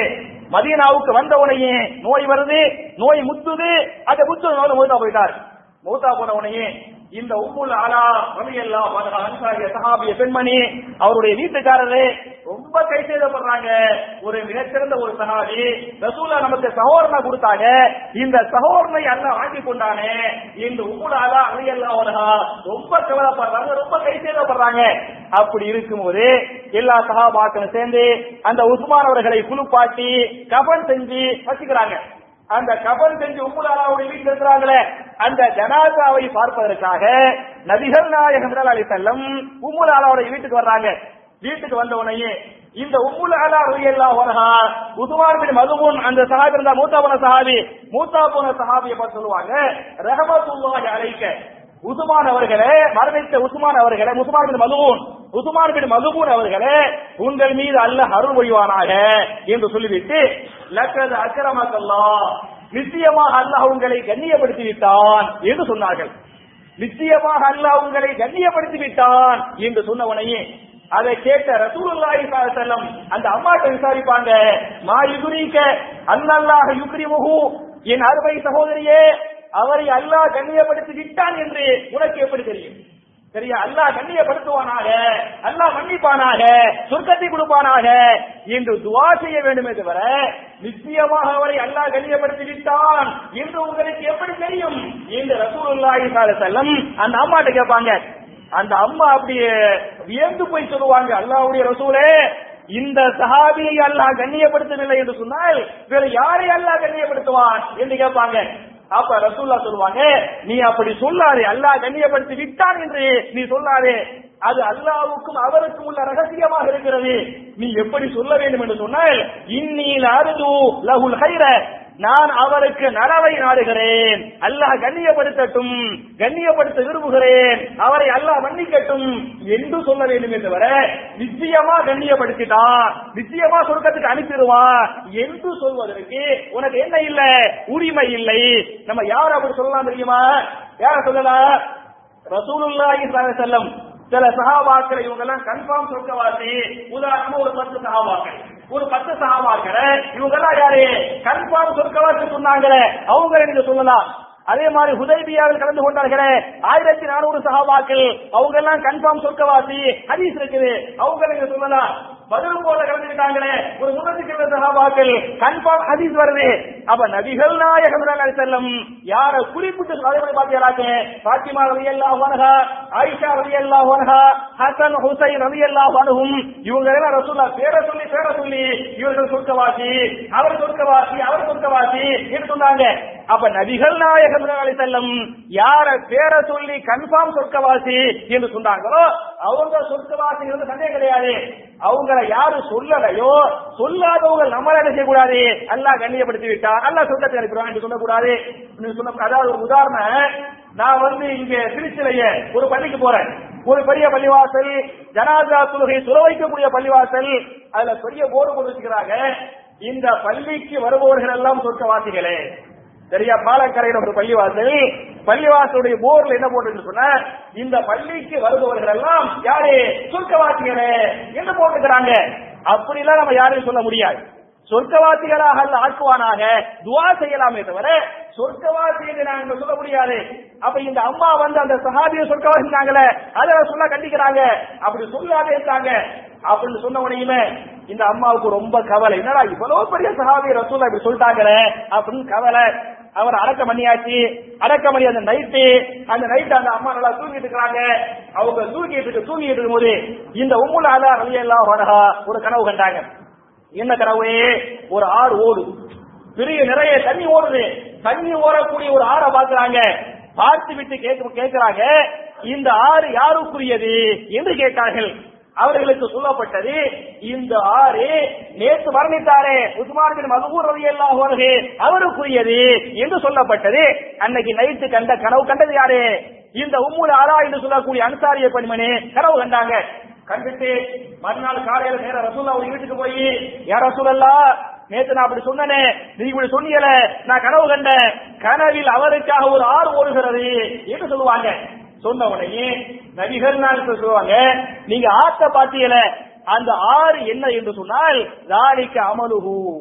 மதீனாவுக்கு வந்த உடனே நோய் வருது நோய் முத்துது அந்த முத்து நோய் மூத்தா போயிட்டார் மூத்தா போன உடனே இந்த உம்முல் அலா ரலியல்லாஹு அன்ஹா அன்சாரிய சஹாபிய பெண்மணி அவருடைய வீட்டுக்காரரு ரொம்ப கை செய்தப்படுறாங்க ஒரு மிகச்சிறந்த ஒரு சஹாபி ரசூலா நமக்கு சகோதரனை கொடுத்தாங்க இந்த சகோதரனை அல்லாஹ் வாங்கி கொண்டானே இந்த உம்முல் அலா ரலியல்லாஹு அன்ஹா ரொம்ப கவலைப்படுறாங்க ரொம்ப கை செய்தப்படுறாங்க அப்படி இருக்கும்போது எல்லா சஹாபாக்களும் சேர்ந்து அந்த உஸ்மான் அவர்களை குளிப்பாட்டி கபன் செஞ்சு வச்சுக்கிறாங்க அந்த கபன் செஞ்சு உம்முலாவுடைய வீட்டில் இருக்கிறாங்களே அந்த ஜனாசாவை பார்ப்பதற்காக நபிகள் நாயகம் அலி செல்லம் உம்முலாவுடைய வீட்டுக்கு வர்றாங்க வீட்டுக்கு வந்த உடனே இந்த உம்முல் அலா ரலியல்லாஹு அன்ஹா உஸ்மான் பின் மதுமூன் அந்த சஹாபி இருந்தா மூத்தா போன சஹாபி மூத்தா போன சஹாபியை பார்த்து சொல்லுவாங்க ரஹமத்துல்லாஹி அலைக்க உஸ்மான் அவர்களே மரணித்த உஸ்மான் அவர்களே உஸ்மான் பின் மதுமூன் உஸ்மான் பின் மதுமூன் அவர்களே உங்கள் மீது அல்லாஹ் அருள் புரிவானாக என்று சொல்லிவிட்டு லக்கது அக்கிரமக்கல்லா நிச்சயமாக அல்லாஹ் உங்களை கண்ணியப்படுத்தி விட்டான் என்று சொன்னார்கள் நிச்சயமாக அல்லாஹ் உங்களை கண்ணியப்படுத்தி விட்டான் என்று சொன்ன உடனே அதை கேட்ட ரசூலுல்லாஹி ஸல்லல்லாஹு அலைஹி வஸல்லம் அந்த அம்மாட்ட விசாரிப்பாங்க மா யுக்ரீக அன்னல்லாஹ யுக்ரிமுஹு என் அருமை சகோதரியே அவரை அல்லாஹ் கண்ணியப்படுத்தி விட்டான் என்று உனக்கு எப்படி தெரியும் சரியா அல்லாஹ் கண்ணியப்படுத்துவானாக அல்லாஹ் மன்னிப்பானாக சொர்க்கத்தை கொடுப்பானாக என்று துவா செய்ய வேண்டுமே தவிர நிச்சயமாக அவரை அல்லாஹ் கண்ணியப்படுத்தி விட்டான் என்று உங்களுக்கு எப்படி தெரியும் என்று ரசூலுல்லாஹி ஸல்லல்லாஹு அலைஹி வஸல்லம் அந்த அம்மாட்ட கேட்பாங்க அந்த அம்மா அப்படியே வியந்து போய் சொல்லுவாங்க அல்லாஹ்வுடைய ரசூலே இந்த சஹாபியை அல்லாஹ் கண்ணியப்படுத்தவில்லை என்று சொன்னால் வேற யாரை அல்லாஹ் கண்ணியப்படுத்துவான் என்று கேட்பாங்க அப்ப ரசூல்லா சொல்லுவாங்க நீ அப்படி சொல்லாதே அல்லாஹ் கண்ணியப்படுத்தி விட்டான் என்று நீ சொல்லாதே அது அல்லாவுக்கும் அவருக்கும் உள்ள ரகசியமாக இருக்கிறது நீ எப்படி சொல்ல வேண்டும் என்று சொன்னால் இன்னில் அருது லகுல் ஹைர நான் அவருக்கு நலவை நாடுகிறேன் அல்லாஹ் கண்ணியப்படுத்தட்டும் கண்ணியப்படுத்த விரும்புகிறேன் அவரை அல்லாஹ் மன்னிக்கட்டும் என்று சொல்ல வேண்டும் என்று வர நிச்சயமா கண்ணியப்படுத்திட்டான் நிச்சயமா சொர்க்கத்துக்கு அனுப்பிடுவான் என்று சொல்வதற்கு உனக்கு என்ன இல்ல உரிமை இல்லை நம்ம யார் அப்படி சொல்லலாம் தெரியுமா யார சொல்லலாம் ரசூலுல்லாஹி ஸல்லல்லாஹு அலைஹி வஸல்லம் சில சஹாபாக்கள் இவங்க எல்லாம் கன்ஃபார்ம் சொர்க்கவாசி உதாரணமா ஒரு பத்து சஹாபாக்கள் ஒரு பத்து சஹாபாக்கள் இவங்க எல்லாம் யாரு கன்ஃபார்ம் சொர்க்கவாசி சொன்னாங்களே அவங்க நீங்க சொல்லலாம் அதே மாதிரி ஹுதைபியாவில் கலந்து கொண்டார்களே ஆயிரத்தி நானூறு சஹாபாக்கள் அவங்க எல்லாம் கன்ஃபார்ம் சொர்க்கவாசி ஹதீஸ் இருக்குது அவங்க நீங்க சொல்லலாம் பதில் போல கலந்துக்கிட்டாங்களே ஒரு முன்னூத்தி இருபது சஹாபாக்கள் கன்ஃபார்ம் ஹதீஸ் வருது அப்ப நபிகள் நாயகம் செல்லம் யார குறிப்பிட்டு அதே மாதிரி பாத்தீங்களாக்க பாத்திமா ரவி அல்லாஹ் வனஹா ஆயிஷா ரவி அல்லாஹ் வனஹா ஹசன் ஹுசைன் ரவி அல்லாஹ் வனஹும் இவங்க எல்லாம் ரசூல்லா பேரை சொல்லி பேரை சொல்லி இவர்கள் சொர்க்கவாசி அவர் சொர்க்கவாசி அவர் சொர்க்கவாசி என்று சொன்னாங்க அப்ப நபிகள் நாயகம் செல்லம் யார பேரை சொல்லி கன்ஃபார்ம் சொர்க்கவாசி என்று சொன்னாங்களோ அவங்க சொர்க்கவாசி இருந்து சந்தேகம் கிடையாது அவங்கள யாரு சொல்லலையோ சொல்லாதவங்க நம்மள என்ன செய்யக்கூடாது அல்லாஹ் கண்ணியப்படுத்தி விட்டார் அல்லாஹ் சொர்க்கத்தை அனுப்பிடுவான் என்று சொல்லக்கூடாது நீ சொன்ன அதாவது ஒரு உதாரணம் நான் வந்து இங்க திருச்சிலைய ஒரு பள்ளிக்கு போறேன் ஒரு பெரிய பள்ளிவாசல் ஜனாதா தொழுகை துற வைக்கக்கூடிய பள்ளிவாசல் அதுல பெரிய போர்டு போட்டு வச்சுக்கிறாங்க இந்த பள்ளிக்கு வருபவர்கள் எல்லாம் சொர்க்கவாசிகளே சரியா பாலக்கரையில ஒரு பள்ளிவாசல் பள்ளிவாசலுடைய போர்ல என்ன போட்டு சொன்ன இந்த பள்ளிக்கு வருபவர்கள் எல்லாம் யாரு சொர்க்கவாசிகளே என்று போட்டுக்கிறாங்க அப்படிலாம் நம்ம யாரையும் சொல்ல முடியாது சொர்க்கவாசிகளாக அல்ல ஆக்குவானாக துவா செய்யலாமே தவிர சொர்க்கவாசி என்று நாங்கள் சொல்ல முடியாது அப்ப இந்த அம்மா வந்து அந்த சஹாபிய சொர்க்கவாசினாங்களே அதை சொல்ல கண்டிக்கிறாங்க அப்படி சொல்லாதே இருக்காங்க அப்படின்னு சொன்ன உடனேயுமே இந்த அம்மாவுக்கு ரொம்ப கவலை என்னடா இவ்வளவு பெரிய சஹாபிய ரசூல் இப்படி சொல்லிட்டாங்களே அப்படின்னு கவலை அவர் அடக்கம் பண்ணியாச்சு அடக்கம் பண்ணி அந்த நைட்டு அந்த நைட் அந்த அம்மா நல்லா தூங்கிட்டு இருக்கிறாங்க அவங்க தூங்கிட்டு இருக்கு தூங்கிட்டு இருக்கும்போது இந்த உம்முல் அலா ரலி எல்லாம் ஒரு கனவு கண்டாங்க என்ன கனவு ஒரு ஆறு ஓடு பெரிய நிறைய தண்ணி ஓடுது தண்ணி ஓடக்கூடிய ஒரு ஆறை பாக்குறாங்க பார்த்து விட்டு கேட்க கேட்கிறாங்க இந்த ஆறு யாருக்குரியது என்று கேட்டார்கள் அவர்களுக்கு சொல்லப்பட்டது இந்த ஆறு நேற்று மரணித்தாரே உஸ்மான் பின் மதுபூர் ரவி எல்லாம் அவருக்குரியது என்று சொல்லப்பட்டது அன்னைக்கு நைட்டு கண்ட கனவு கண்டது யாரு இந்த உம்முல் ஆரா என்று சொல்லக்கூடிய அன்சாரிய பெண்மணி கனவு கண்டாங்க கண்டுட்டு மறுநாள் காலையில நேர ரசூல்லா ஒரு வீட்டுக்கு போய் யார் ரசூலல்லா நேத்து நான் அப்படி சொன்னனே நீ இப்படி சொன்னீங்களே நான் கனவு கண்டேன் கனவில் அவருக்காக ஒரு ஆறு ஓடுகிறது என்று சொல்லுவாங்க சொன்ன உடனே நபிகள் நாள் சொல்லுவாங்க நீங்க ஆத்த பாத்தீங்கள அந்த ஆறு என்ன என்று சொன்னால் தாலிக்கு அமலுகு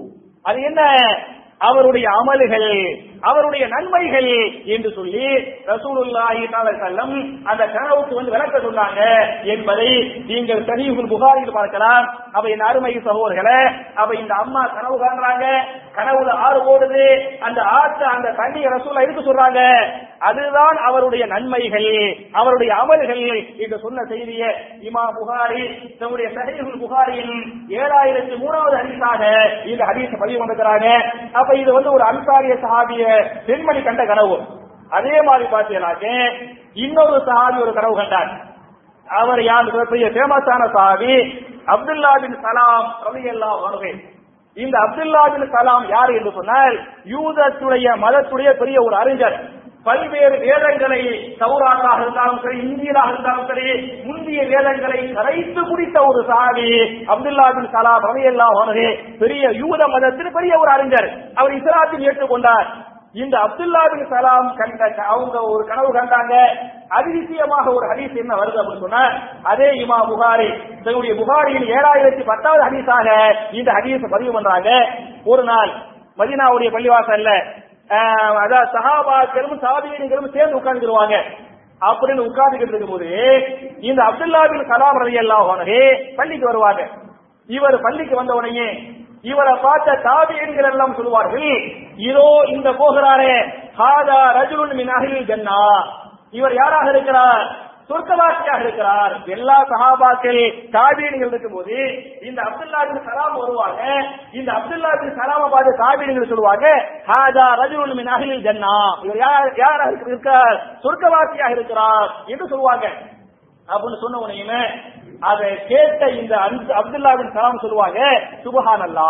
அது என்ன அவருடைய அமல்கள் அவருடைய நன்மைகள் என்று சொல்லி ரசூலுல்லாஹி செல்லம் அந்த கனவுக்கு வந்து விளக்க சொன்னாங்க என்பதை நீங்கள் சரீஃபுல் புகாரில் பார்க்கலாம் அப்ப இந்த அருமை சகோதரர்களே அப்ப இந்த அம்மா கனவு காண்றாங்க கனவுல ஆறு ஓடுது அந்த ஆற்று அந்த தண்ணியை ரசூலா இருக்கு சொல்றாங்க அதுதான் அவருடைய நன்மைகள் அவருடைய அமல்கள் என்று சொன்ன செய்தியை இமா புகாரி தன்னுடைய சஹீஹுல் புகாரியின் ஏழாயிரத்தி மூணாவது ஹதீஸாக இந்த ஹதீஸ் பதிவு வந்திருக்கிறாங்க அப்ப இது வந்து ஒரு அன்சாரிய சஹாபிய பெண்மணி கண்ட கனவு அதே மாதிரி பார்த்தீங்கன்னாக்க இன்னொரு சஹாபி ஒரு கனவு கண்டார் அவர் யார் பெரிய ஃபேமஸான சஹாபி அப்துல்லா பின் சலாம் ரலியல்லாஹு அன்ஹு இந்த அப்துல்லா பின் சலாம் யார் என்று சொன்னால் யூதத்துடைய மதத்துடைய பெரிய ஒரு அறிஞர் பல்வேறு வேதங்களை சௌராட்டாக இருந்தாலும் சரி இந்தியனாக இருந்தாலும் சரி முந்திய வேதங்களை கரைத்து குடித்த ஒரு சாவி அப்துல்லா பின் சலாம் ரலியல்லா அன்ஹு பெரிய யூத மதத்தில் பெரிய ஒரு அறிஞர் அவர் இஸ்லாத்தில் ஏற்றுக்கொண்டார் இந்த அப்துல்லா பின் சலாம் கண்ட அவங்க ஒரு கனவு கண்டாங்க அதிசயமாக ஒரு ஹதீஸ் என்ன வருது அப்படின்னு சொன்னா அதே இமா புகாரி தன்னுடைய புகாரியில் ஏழாயிரத்தி பத்தாவது ஹதீஸாக இந்த ஹதீஸ் பதிவு பண்றாங்க ஒரு நாள் மதீனாவுடைய பள்ளிவாசல்ல ஆஹ், அதாவது சஹாபாக்களும் சாபியர்களும் சேர்ந்து உட்கார்ந்துருவாங்க அப்படின்னு உட்கார்ந்துகிட்டு இருக்கும்போது இந்த அப்துல்லா பின் கலாம் ரவி அல்லாஹ் பள்ளிக்கு வருவாங்க இவர் பள்ளிக்கு வந்த உடனே இவரை பார்த்த தாபியன்கள் எல்லாம் சொல்வார்கள் இதோ இந்த போகிறாரே ஹாதா ரஜுலுன் மின் அஹ்லில் ஜன்னா இவர் யாராக இருக்கிறார் சொர்க்கவாசியாக இருக்கிறார் எல்லா சஹாபாக்கள் தாபீன்கள் இருக்கும்போது இந்த அப்துல்லா பின் சலாம் வருவாங்க இந்த அப்துல்லா பின் சலாம பார்த்து தாபீன்கள் சொல்லுவாங்க ஹாதா ரஜுலுன் மின் அஹ்லில் ஜன்னா இவர் யார் யாராக இருக்க- இருக்கிறார் சொர்க்கவாசியாக இருக்கிறார் என்று சொல்லுவாங்க அப்படின்னு சொன்ன உடனே அதை கேட்ட இந்த அன்ஸ்- அப்துல்லா பின் சலாம் சொல்லுவாங்க சுபஹான் அல்லா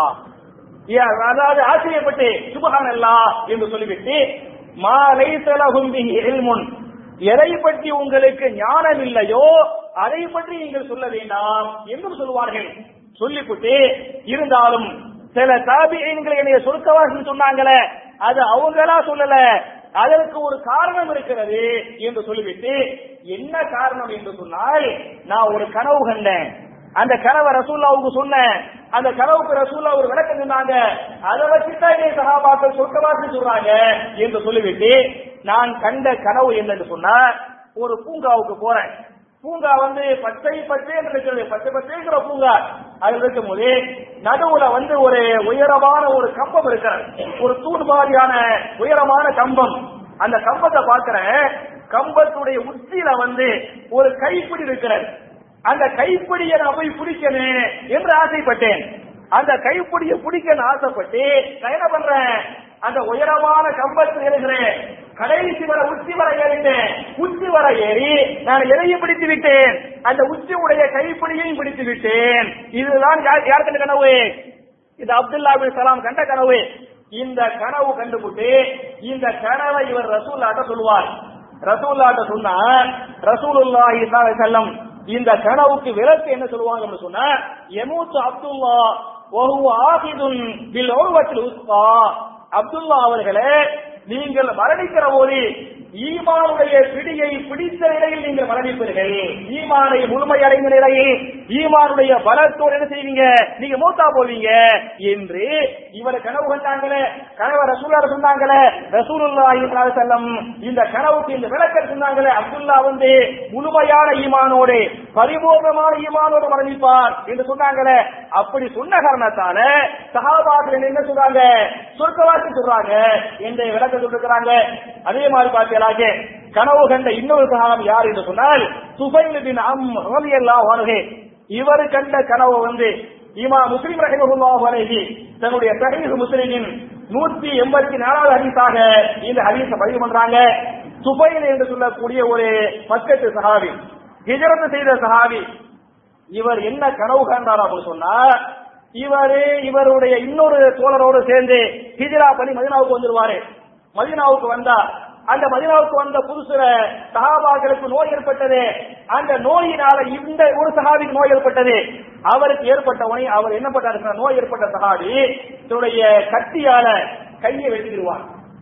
அதாவது ஆச்சரியப்பட்டு சுபஹான் அல்லா என்று சொல்லிவிட்டு மா லைசலஹும் பிஹி இல்முன் எதை பற்றி உங்களுக்கு ஞானம் இல்லையோ அதை பற்றி நீங்கள் சொல்ல வேண்டாம் என்றும் சொல்வார்கள் சொல்லிவிட்டு இருந்தாலும் சில தாபியன்களை என்னைய சொர்க்கவாசம் சொன்னாங்களே அது அவங்களா சொல்லல அதற்கு ஒரு காரணம் இருக்கிறது என்று சொல்லிவிட்டு என்ன காரணம் என்று சொன்னால் நான் ஒரு கனவு கண்டேன் அந்த கனவை ரசூல்லாவுக்கு சொன்னேன் அந்த கனவுக்கு ரசூல்லா ஒரு விளக்கம் சொன்னாங்க அதை வச்சுதான் என்னை சகாபாக்கள் சொர்க்கவாசி சொல்றாங்க என்று சொல்லிவிட்டு நான் கண்ட கனவு என்னன்னு சொன்னா ஒரு பூங்காவுக்கு போறேன் பூங்கா வந்து பச்சை பச்சை என்று இருக்கிறது பச்சை பச்சைங்கிற பூங்கா அதுல இருக்கும் போது நடுவுல வந்து ஒரு உயரமான ஒரு கம்பம் இருக்கிறது ஒரு தூண் மாதிரியான உயரமான கம்பம் அந்த கம்பத்தை பார்க்கிறேன் கம்பத்துடைய உச்சியில வந்து ஒரு கைப்பிடி இருக்கிறது அந்த கைப்பிடியை நான் போய் பிடிக்கணும் என்று ஆசைப்பட்டேன் அந்த கைப்பிடியை பிடிக்கன்னு ஆசைப்பட்டு நான் என்ன பண்றேன் அந்த உயரமான கம்பத்தில் ஏறுகிறேன் கடைசி வர உச்சி வர ஏறிட்டேன் உச்சி வர ஏறி நான் எதையும் பிடித்து விட்டேன் அந்த உச்சி உடைய கைப்பிடியையும் பிடித்து விட்டேன் இதுதான் யார் யார் கண்ட கனவு இது அப்துல்லா பின் சலாம் கண்ட கனவு இந்த கனவு கண்டுபிட்டு இந்த கனவை இவர் ரசூல்லாட்ட சொல்லுவார் ரசூல்லாட்ட சொன்னா ரசூலுல்லாஹி ஸல்லல்லாஹு அலைஹி வஸல்லம் இந்த கனவுக்கு விளக்கு என்ன சொல்லுவாங்க அப்படின்னு சொன்னா எமூத்து அப்துல்லா வஹுவ ஆகிதுன் பில் உர்வத்தில் உஸ்பா அப்துல்லா அவர்களே நீங்கள் மரணிக்கிற போது ஈமானுடைய பிடியை பிடித்த நிலையில் நீங்கள் மரணிப்பீர்கள் ஈமானை முழுமையடைந்த நிலையில் ஈமானுடைய பலத்தோடு என்ன செய்வீங்க நீங்க மூத்தா போவீங்க என்று இவரை கனவு கண்டாங்களே கனவை ரசூலார் சொன்னாங்களே ரசூலுல்லாஹி ஸல்லல்லாஹு அலைஹி வஸல்லம் இந்த கனவுக்கு இந்த விளக்கம் சொன்னாங்களே அப்துல்லா வந்து முழுமையான ஈமானோடு பரிபூர்ணமான ஈமானோடு மரணிப்பார் என்று சொன்னாங்களே அப்படி சொன்ன காரணத்தால சஹாபாக்கள் என்ன சொல்றாங்க சொர்க்கவாசி சொல்றாங்க என்ற விளக்கம் சொல்லிருக்கிறாங்க அதே மாதிரி பார்த்தீங்களாக கனவு கண்ட இன்னொரு சகாபம் யார் என்று சொன்னால் சுபைல் பின் அம் ரலியல்லாஹு அன்ஹு இவர் கண்ட கனவு வந்து இமா முஸ்லிம் ரஹிமஹுல்லாஹு அலைஹி தன்னுடைய சஹீஹ் முஸ்லிமின் நூத்தி எண்பத்தி நாலாவது ஹதீஸாக இந்த ஹதீஸை பதிவு பண்றாங்க சுபைல் என்று சொல்லக்கூடிய ஒரு மக்கத்து சஹாபி ஹிஜரத் செய்த சஹாபி இவர் என்ன கனவு காண்டார் அப்படின்னு சொன்னா இவரு இவருடைய இன்னொரு தோழரோடு சேர்ந்து ஹிஜ்ரா பண்ணி மதினாவுக்கு வந்துருவாரு மதினாவுக்கு வந்தா அந்த மதினாவுக்கு வந்த புதுசுல சஹாபாக்களுக்கு நோய் ஏற்பட்டது அந்த நோயினால இந்த ஒரு சஹாபிக்கு நோய் ஏற்பட்டது அவருக்கு ஏற்பட்ட உடனே அவர் என்ன பண்ணாரு நோய் ஏற்பட்ட சஹாபி தன்னுடைய கத்தியால கையை வெட்டிடுவார்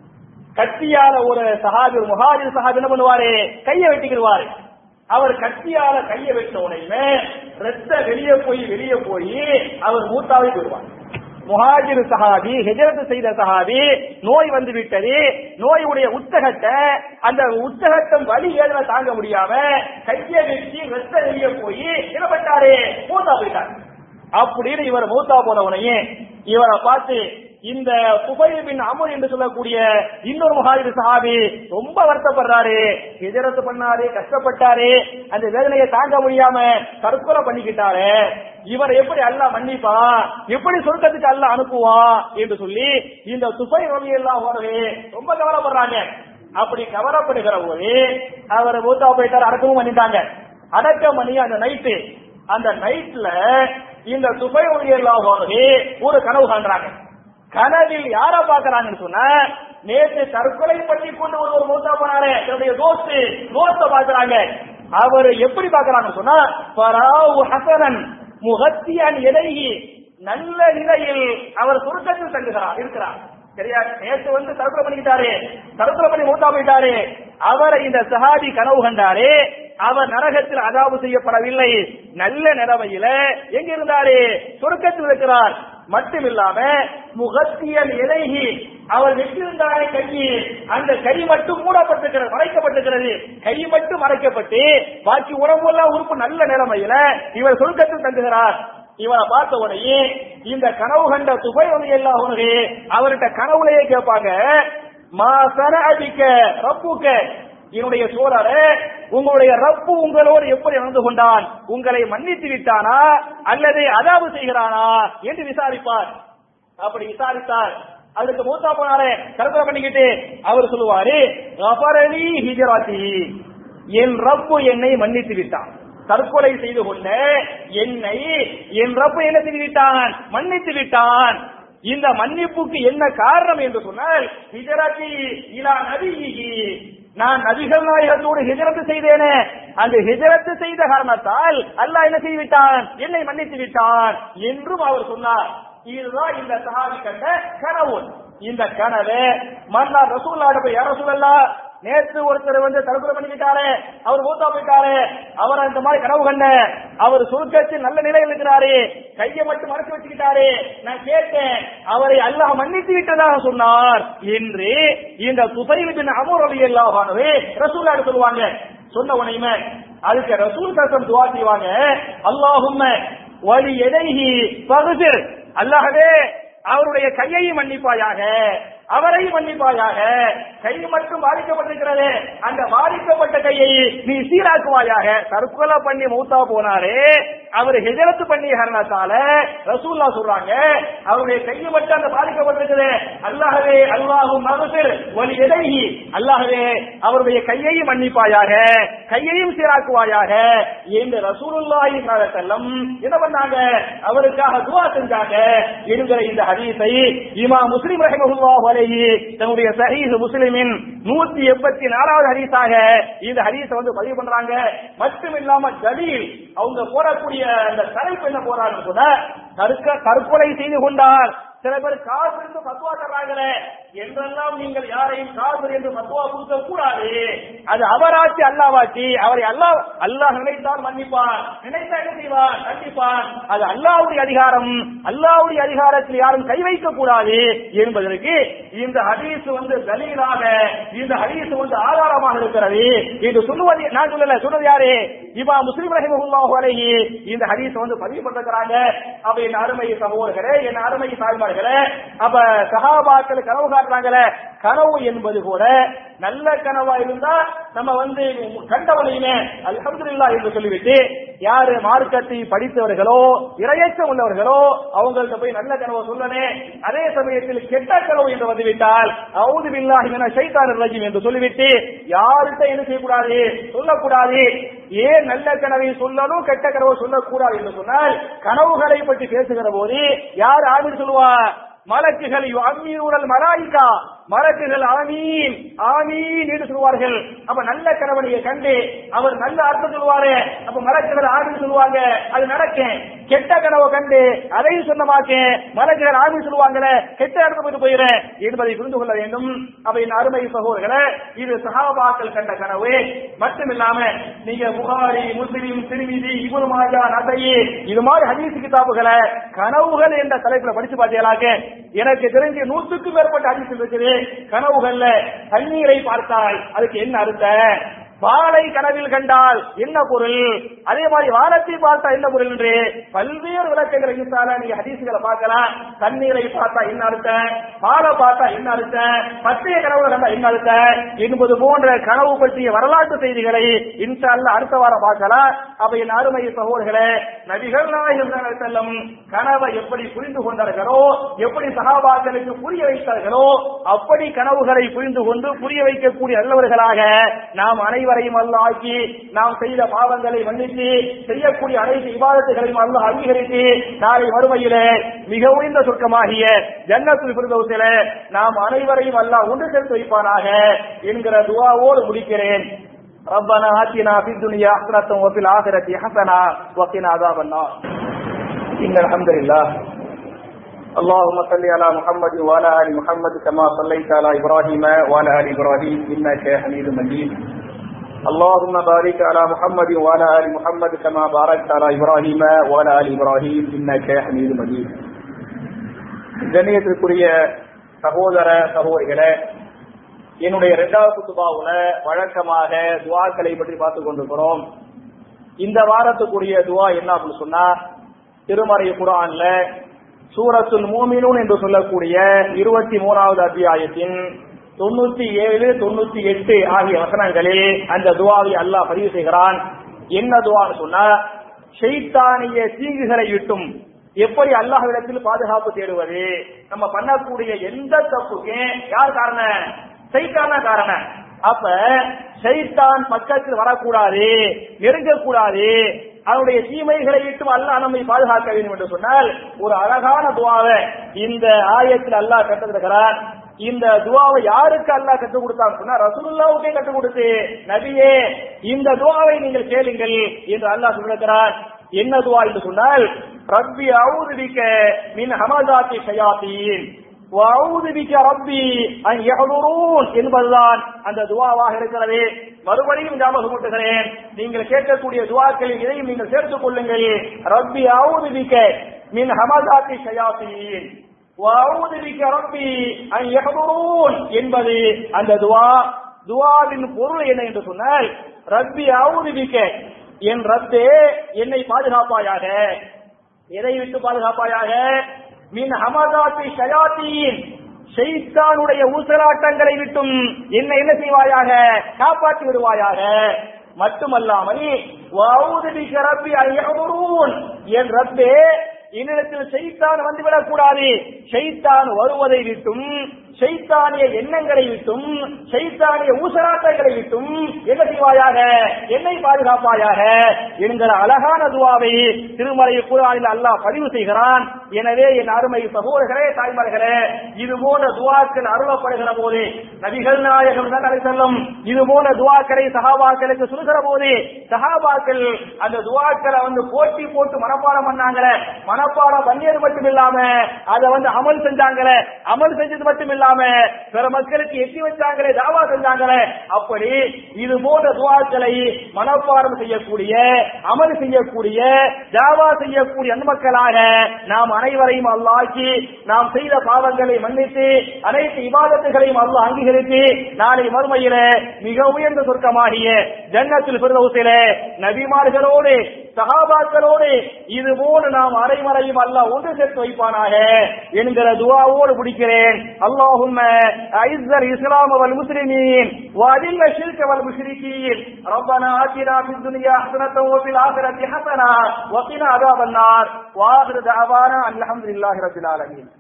கத்தியால ஒரு சஹாபி ஒரு முஹாஜிர் சஹாபி என்ன பண்ணுவாரு கையை வெட்டிக்கிடுவாரு அவர் கத்தியால கையை வெட்ட உடனே ரத்த வெளியே போய் வெளியே போய் அவர் மூத்தாவே போயிடுவார் முஹாஜிர் சஹாபி ஹிஜரத் செய்த சஹாபி நோய் வந்து விட்டது நோயுடைய உத்தகத்தை அந்த உத்தகத்தம் வலி வேதனை தாங்க முடியாம கையை வெட்டி ரத்த வெளிய போய் என்ன பண்ணாரு மூத்தா போயிட்டார் அப்படின்னு இவர் மூத்தா போனவனையே இவரை பார்த்து இந்த புகையில் பின் அமர் என்று சொல்லக்கூடிய இன்னொரு முஹாஜிர் சஹாபி ரொம்ப வருத்தப்படுறாரு ஹிஜரத் பண்ணாரு கஷ்டப்பட்டாரு அந்த வேதனையை தாங்க முடியாம தற்கொலை பண்ணிக்கிட்டாரு இவர் எப்படி அல்லாஹ் மன்னிப்பான் எப்படி சொர்க்கத்துக்கு அல்லாஹ் அனுப்புவான் என்று சொல்லி இந்த துபை ரவி எல்லாம் ரொம்ப கவலைப்படுறாங்க அப்படி கவலைப்படுகிற போது அவர் மூத்தா போயிட்டார் அடக்கமும் பண்ணிட்டாங்க அடக்கம் பண்ணி அந்த நைட்டு அந்த நைட்ல இந்த துபை ஒளி எல்லாம் ஒரு கனவு காண்றாங்க கனவில் யார பாக்குறாங்கன்னு சொன்னா நேற்று தற்கொலை பண்ணி கொண்டு ஒரு ஒரு மூத்தா போனாரு என்னுடைய தோஸ்து தோஸ்த பாக்குறாங்க அவர் எப்படி பாக்குறாங்கன்னு சொன்னா பராவு ஹசனன் முகத்தியன் இடையி நல்ல நிலையில் அவர் சுருக்கத்தில் தங்குகிறார் இருக்கிறார் சரியா நேற்று வந்து தற்கொலை பண்ணிக்கிட்டாரு தற்கொலை பண்ணி மூத்தா போயிட்டாரு அவரை இந்த சஹாபி கனவு கண்டாரு அவர் நரகத்தில் அதாவு செய்யப்படவில்லை நல்ல நிலைமையில எங்க இருந்தாரு சுருக்கத்தில் இருக்கிறார் மட்டும் இல்லாம முகத்தியல் இலைகி அவர் வெற்றிருந்தாரே கை அந்த கை மட்டும் மூடப்பட்டிருக்கிறது மறைக்கப்பட்டிருக்கிறது கை மட்டும் மறைக்கப்பட்டு பாக்கி உடம்பு எல்லாம் உறுப்பு நல்ல நிலைமையில இவர் சுருக்கத்தில் தங்குகிறார் இவரை பார்த்த உடனே இந்த கனவு கண்ட துபை ஒன்று எல்லாம் உனக்கு அவர்கிட்ட கனவுலயே கேட்பாங்க மா சன அடிக்க ரப்புக்க என்னுடைய சோழரே உங்களுடைய ரப்பு உங்களோடு எப்படி நடந்து கொண்டான் உங்களை மன்னித்து விட்டானா அல்லது அதாவு செய்கிறானா என்று விசாரிப்பார் அப்படி விசாரித்தார் அதுக்கு மூத்தா போனாரே கருத்தரை பண்ணிக்கிட்டு அவர் சொல்லுவாரு ரபரணி ஹிஜராத்தி என் ரப்பு என்னை மன்னித்து விட்டான் தற்கொலை செய்து கொண்ட என்னை என் ரப்பு என்ன செய்து விட்டான் மன்னித்து விட்டான் இந்த மன்னிப்புக்கு என்ன காரணம் என்று சொன்னால் ஹிஜரத்தி இலா நபியிகி நான் நபிகள் நாயகத்தோடு ஹிஜரத்து செய்தேனே அந்த ஹிஜரத்து செய்த காரணத்தால் அல்லாஹ் என்ன செய்து விட்டான் என்னை மன்னித்து விட்டான் என்றும் அவர் சொன்னார் இதுதான் இந்த சஹாபி கண்ட கனவு இந்த கனவு மன்னார் ரசூல்லாட போய் யார் ரசூலல்லா நேற்று ஒருத்தர் வந்து தற்கொலை பண்ணிக்கிட்டாரு அவர் மூத்தா போயிட்டாரு அவர் அந்த மாதிரி கனவு கண்ட அவர் சுருக்கத்தில் நல்ல நிலையில் இருக்கிறாரு கையை மட்டும் மறைச்சு வச்சுக்கிட்டாரு நான் கேட்டேன் அவரை அல்லாஹ் மன்னித்து விட்டதாக சொன்னார் என்று இந்த துசைல் பின் அமர் அலி அல்லாஹானவே ரசூலாடு சொல்லுவாங்க சொன்ன உனையுமே அதுக்கு ரசூல் கசம் துவா செய்வாங்க அல்லாஹும்ம வழி எதைஹி பகுதிர் அல்லாஹவே அவருடைய கையை மன்னிப்பாயாக அவரை மன்னிப்பாயாக கை மட்டும் பாதிக்கப்பட்டிருக்கிறது அந்த பாதிக்கப்பட்ட கையை நீ சீராக்குவாயாக தற்கொலை பண்ணி மூத்தா போனாரே அவர் ஹிஜரத்து பண்ணி காரணத்தால ரசூல்லா சொல்றாங்க அவருடைய கையை மட்டும் அந்த பாதிக்கப்பட்டிருக்குது அல்லாஹவே அல்லாஹும் மகசிர் ஒலி எதைஹி அல்லாஹவே அவருடைய கையை மன்னிப்பாயாக கையையும் சீராக்குவாயாக என்று ரசூலுல்லாஹி செல்லம் என்ன பண்ணாங்க அவருக்காக துவா செஞ்சாங்க என்கிற இந்த ஹதீஸை இமா முஸ்லிம் ரஹிமஹுல்லாஹு அலைஹி தன்னுடைய சஹீஹ் முஸ்லிமின் நூத்தி எண்பத்தி நாலாவது ஹதீஸாக இந்த ஹதீஸ வந்து பதிவு பண்றாங்க மட்டும் இல்லாம தலீல் அவங்க போடக்கூடிய அந்த தலைப்பு என்ன போறாங்கன்னு கூட தற்க தற்கொலை செய்து கொண்டார் சில பேர் காசு என்று பத்துவா தர்றாங்களே என்றெல்லாம் நீங்கள் யாரையும் காசு என்று பத்துவா கொடுக்க கூடாது அது அவராட்சி அல்லாவாட்சி அவரை அல்லாஹ் அல்லாஹ் நினைத்தால் மன்னிப்பான் நினைத்தா என்ன செய்வான் கண்டிப்பான் அது அல்லாவுடைய அதிகாரம் அல்லாவுடைய அதிகாரத்தில் யாரும் கை வைக்க கூடாது என்பதற்கு இந்த ஹதீஸ் வந்து தலீலாக இந்த ஹதீஸ் வந்து ஆதாரமாக இருக்கிறது என்று சொல்லுவது நான் சொல்லல சொன்னது யாரு இவா முஸ்லிம் ரஹிமஹுல்லாஹு அலைஹி இந்த ஹதீஸ் வந்து பதிவு பண்ணிருக்கிறாங்க அப்ப என் அருமை சகோதரர்களே என் அருமை தாய்மார்களே அப்ப சஹாபாக்கள் கனவு காட்டுறாங்களே கனவு என்பது கூட நல்ல கனவா இருந்தா நம்ம வந்து கண்டவனையுமே அல்ஹம்துலில்லாஹ் என்று சொல்லிவிட்டு யாரு மார்க்கத்தை படித்தவர்களோ இரையச்சம் உள்ளவர்களோ அவங்கள்ட்ட போய் நல்ல கனவை சொல்லனே அதே சமயத்தில் கெட்ட கனவு என்று வந்துவிட்டால் அவுது பில்லாஹி மின ஷைத்தானிர் ரஜீம் என்று சொல்லிவிட்டு யார்கிட்ட என்ன செய்யக்கூடாது சொல்லக்கூடாது ஏன் நல்ல கனவை சொல்லணும் கெட்ட கனவை சொல்லக்கூடாது என்று சொன்னால் கனவுகளை பற்றி பேசுகிற போது யார் ஆமிர் சொல்லுவா மலக்குகள் அம்மீருடல் மலாய்க்கா மலக்குகள் ஆமீன் ஆமீன் என்று சொல்வார்கள் அப்ப நல்ல கணவனையை கண்டு அவர் நல்ல அர்த்தம் சொல்லுவாரு அப்ப மலக்குகள் ஆமீன் சொல்லுவாங்க அது நடக்கும் கெட்ட கனவை கண்டு அதையும் சொன்னமாக்க மலக்குகள் ஆமீன் சொல்லுவாங்களே கெட்ட அர்த்தம் போயிட்டு போயிடுறேன் என்பதை புரிந்து கொள்ள வேண்டும் அப்ப என் அருமை சகோதரர்களே இது சஹாபாக்கள் கண்ட கனவு மட்டுமில்லாம நீங்க புகாரி முஸ்லிம் திருமிதி இபுல் மாஜா நசையி இது மாதிரி ஹதீஸ் கிதாபுகளை கனவுகள் என்ற தலைப்புல படிச்சு பார்த்தீங்களாக்க எனக்கு தெரிஞ்ச நூற்றுக்கும் மேற்பட்ட ஹதீஸ் இருக்குது கனவுகள்ல தண்ணீரை பார்த்தால் அதுக்கு என்ன அர்த்தம் வாழை கனவில் கண்டால் என்ன பொருள் அதே மாதிரி வானத்தை பார்த்தா என்ன பொருள் என்று பல்வேறு விளக்கங்களை இன்சால நீங்க ஹதீசுகளை பார்க்கலாம் தண்ணீரை பார்த்தா என்ன அர்த்தம் பாலை பார்த்தா என்ன அர்த்தம் பச்சைய கனவுல கண்டா என்ன அர்த்தம் என்பது போன்ற கனவு பற்றிய வரலாற்று செய்திகளை இன்சால்ல அடுத்த வாரம் பார்க்கலாம் அப்ப என் அருமை சகோதரர்களே நபிகள் நாயகம் செல்லும் கனவை எப்படி புரிந்து கொண்டார்களோ எப்படி சகாபாக்களுக்கு புரிய வைத்தார்களோ அப்படி கனவுகளை புரிந்து கொண்டு புரிய வைக்கக்கூடிய நல்லவர்களாக நாம் அனைவரையும் அல்ல ஆக்கி நாம் செய்த பாவங்களை மன்னித்து செய்யக்கூடிய அனைத்து விவாதத்தைகளையும் அல்ல அங்கீகரித்து நாளை மறுமையிலே மிக உயர்ந்த சொர்க்கமாகிய ஜன்னத்துல் பிரதோசில நாம் அனைவரையும் அல்ல ஒன்று சேர்த்து வைப்பானாக என்கிற துவாவோடு முடிக்கிறேன் ربنا آتنا في الدنيا حسنة وفي الآخرة حسنة وقنا عذاب النار إن الحمد لله اللهم صل على محمد وعلى آل محمد كما صليت على إبراهيم وعلى آل إبراهيم إنك حميد مجيد اللهم بارك على محمد وعلى آل محمد كما باركت على إبراهيم وعلى آل إبراهيم إنك حميد مجيد கண்ணியத்திற்குரிய சகோதர சகோதரிகளே என்னுடைய இரண்டாவது குத்துபாவுல வழக்கமாக துவாக்களை பற்றி பார்த்துக் கொண்டிருக்கிறோம் இந்த வாரத்துக்குரிய துவா என்ன அப்படின்னு சொன்னா திருமறை குரான்ல சூரத்துல் மூமினூன் என்று சொல்லக்கூடிய இருபத்தி மூணாவது அத்தியாயத்தின் தொண்ணூத்தி ஏழு தொண்ணூத்தி எட்டு ஆகிய வசனங்களில் அந்த துவாவை அல்லாஹ் பதிவு செய்கிறான் என்ன துவான்னு சொன்னா ஷெய்தானிய தீங்குகளை விட்டும் எப்படி அல்லாஹ்விடத்தில் பாதுகாப்பு தேடுவது நம்ம பண்ணக்கூடிய எந்த தப்புக்கு யார் காரணம் சைத்தான காரணம் அப்ப சைத்தான் பக்கத்தில் வரக்கூடாது நெருங்கக்கூடாது அவனுடைய தீமைகளை விட்டு அல்லாஹ் நம்மை பாதுகாக்க வேண்டும் என்று சொன்னால் ஒரு அழகான துவாவை இந்த ஆயத்தில் அல்லாஹ் கற்றுக்கிறான் இந்த துவாவை யாருக்கு அல்லாஹ் கற்றுக் கொடுத்தான்னு சொன்னா ரசூலுல்லாவுக்கே கற்றுக் கொடுத்து நபியே இந்த துவாவை நீங்கள் கேளுங்கள் என்று அல்லாஹ் சொல்லுகிறான் என்ன துவா என்று சொன்னால் ரப்பி அவுதுபிக்க மின் ஹமதாத்தி ஷயாத்தீன் வஅஊது பிக ரப்பி அன் யஹ்துரூன் என்பதுதான் அந்த துவாவாக இருக்கிறது மறுபடியும் ஞாபகமூட்டுகிறேன் நீங்கள் கேட்கக்கூடிய துவாக்களில் இதையும் நீங்கள் சேர்த்துக் கொள்ளுங்கள் ரப்பி அவுது பிக மின் ஹமதாத்தி ஷயாத்தீன் வஅஊது பிக ரப்பி அன் யஹ்துரூன் என்பது அந்த துவா துவாவின் பொருள் என்ன என்று சொன்னால் ரப்பி அவுது பிக என் ரப்பே என்னை பாதுகாப்பாயாக எதை விட்டு பாதுகாப்பாயாக மின் ஹமதாத்தி ஷயாத்தீன் ஷைத்தானுடைய ஊசலாட்டங்களை விட்டும் என்ன என்ன செய்வாயாக காப்பாற்றி விடுவாயாக மட்டுமல்லாமல் ரப்பி என் ரப்பே என்னிடத்தில் செய்தான் வந்துவிடக் கூடாது செய்தான் வருவதை விட்டும் செய்தானிய எண்ணங்களை விட்டும் செய்தானிய ஊசலாட்டங்களை விட்டும் என்ன செய்வாயாக என்னை பாதுகாப்பாயாக என்கிற அழகான துவாவை திருமலை குரானில் அல்லாஹ் பதிவு செய்கிறான் எனவே என் அருமை சகோதரர்களே தாய்மார்களே இது போன்ற துவாக்கள் அருளப்படுகிற போது நபிகள் நாயகம் தான் செல்லும் இது போன்ற துவாக்களை சகாபாக்களுக்கு சொல்கிற போது சகாபாக்கள் அந்த துவாக்களை வந்து போட்டி போட்டு மனப்பாடம் பண்ணாங்களே மனப்பாடம் பண்ணியது மட்டும் இல்லாம அதை வந்து அமல் செஞ்சாங்களே அமல் செஞ்சது மட்டும் இல்லாம பிற மக்களுக்கு எட்டி வச்சாங்களே தாவா செஞ்சாங்களே அப்படி இது போன்ற துவாக்களை மனப்பாடம் செய்யக்கூடிய அமல் செய்யக்கூடிய தாவா செய்யக்கூடிய அந்த மக்களாக நாம் அனைவரையும் அல்லாக்கி நாம் செய்த பாவங்களை மன்னித்து அனைத்து இபாதத்துகளையும் அல்ல அங்கீகரித்து நாளை மறுமையில மிக உயர்ந்த சொர்க்கமாகிய ஜன்னத்தில் பிறந்தவுசில நபிமார்களோடு சகாபாக்களோடு இது போல நாம் அரைமறையும் அல்லாஹ் ஒன்று சேர்த்து வைப்பானாக என்கிற துவாவோடு பிடிக்கிறேன் அல்லாஹும் أعز الإسلام والمسلمين وأذل الشرك والمشركين ربنا آتنا في الدنيا حسنة وفي الآخرة حسنة وقنا عذاب النار وآخر دعوانا أن الحمد لله رب العالمين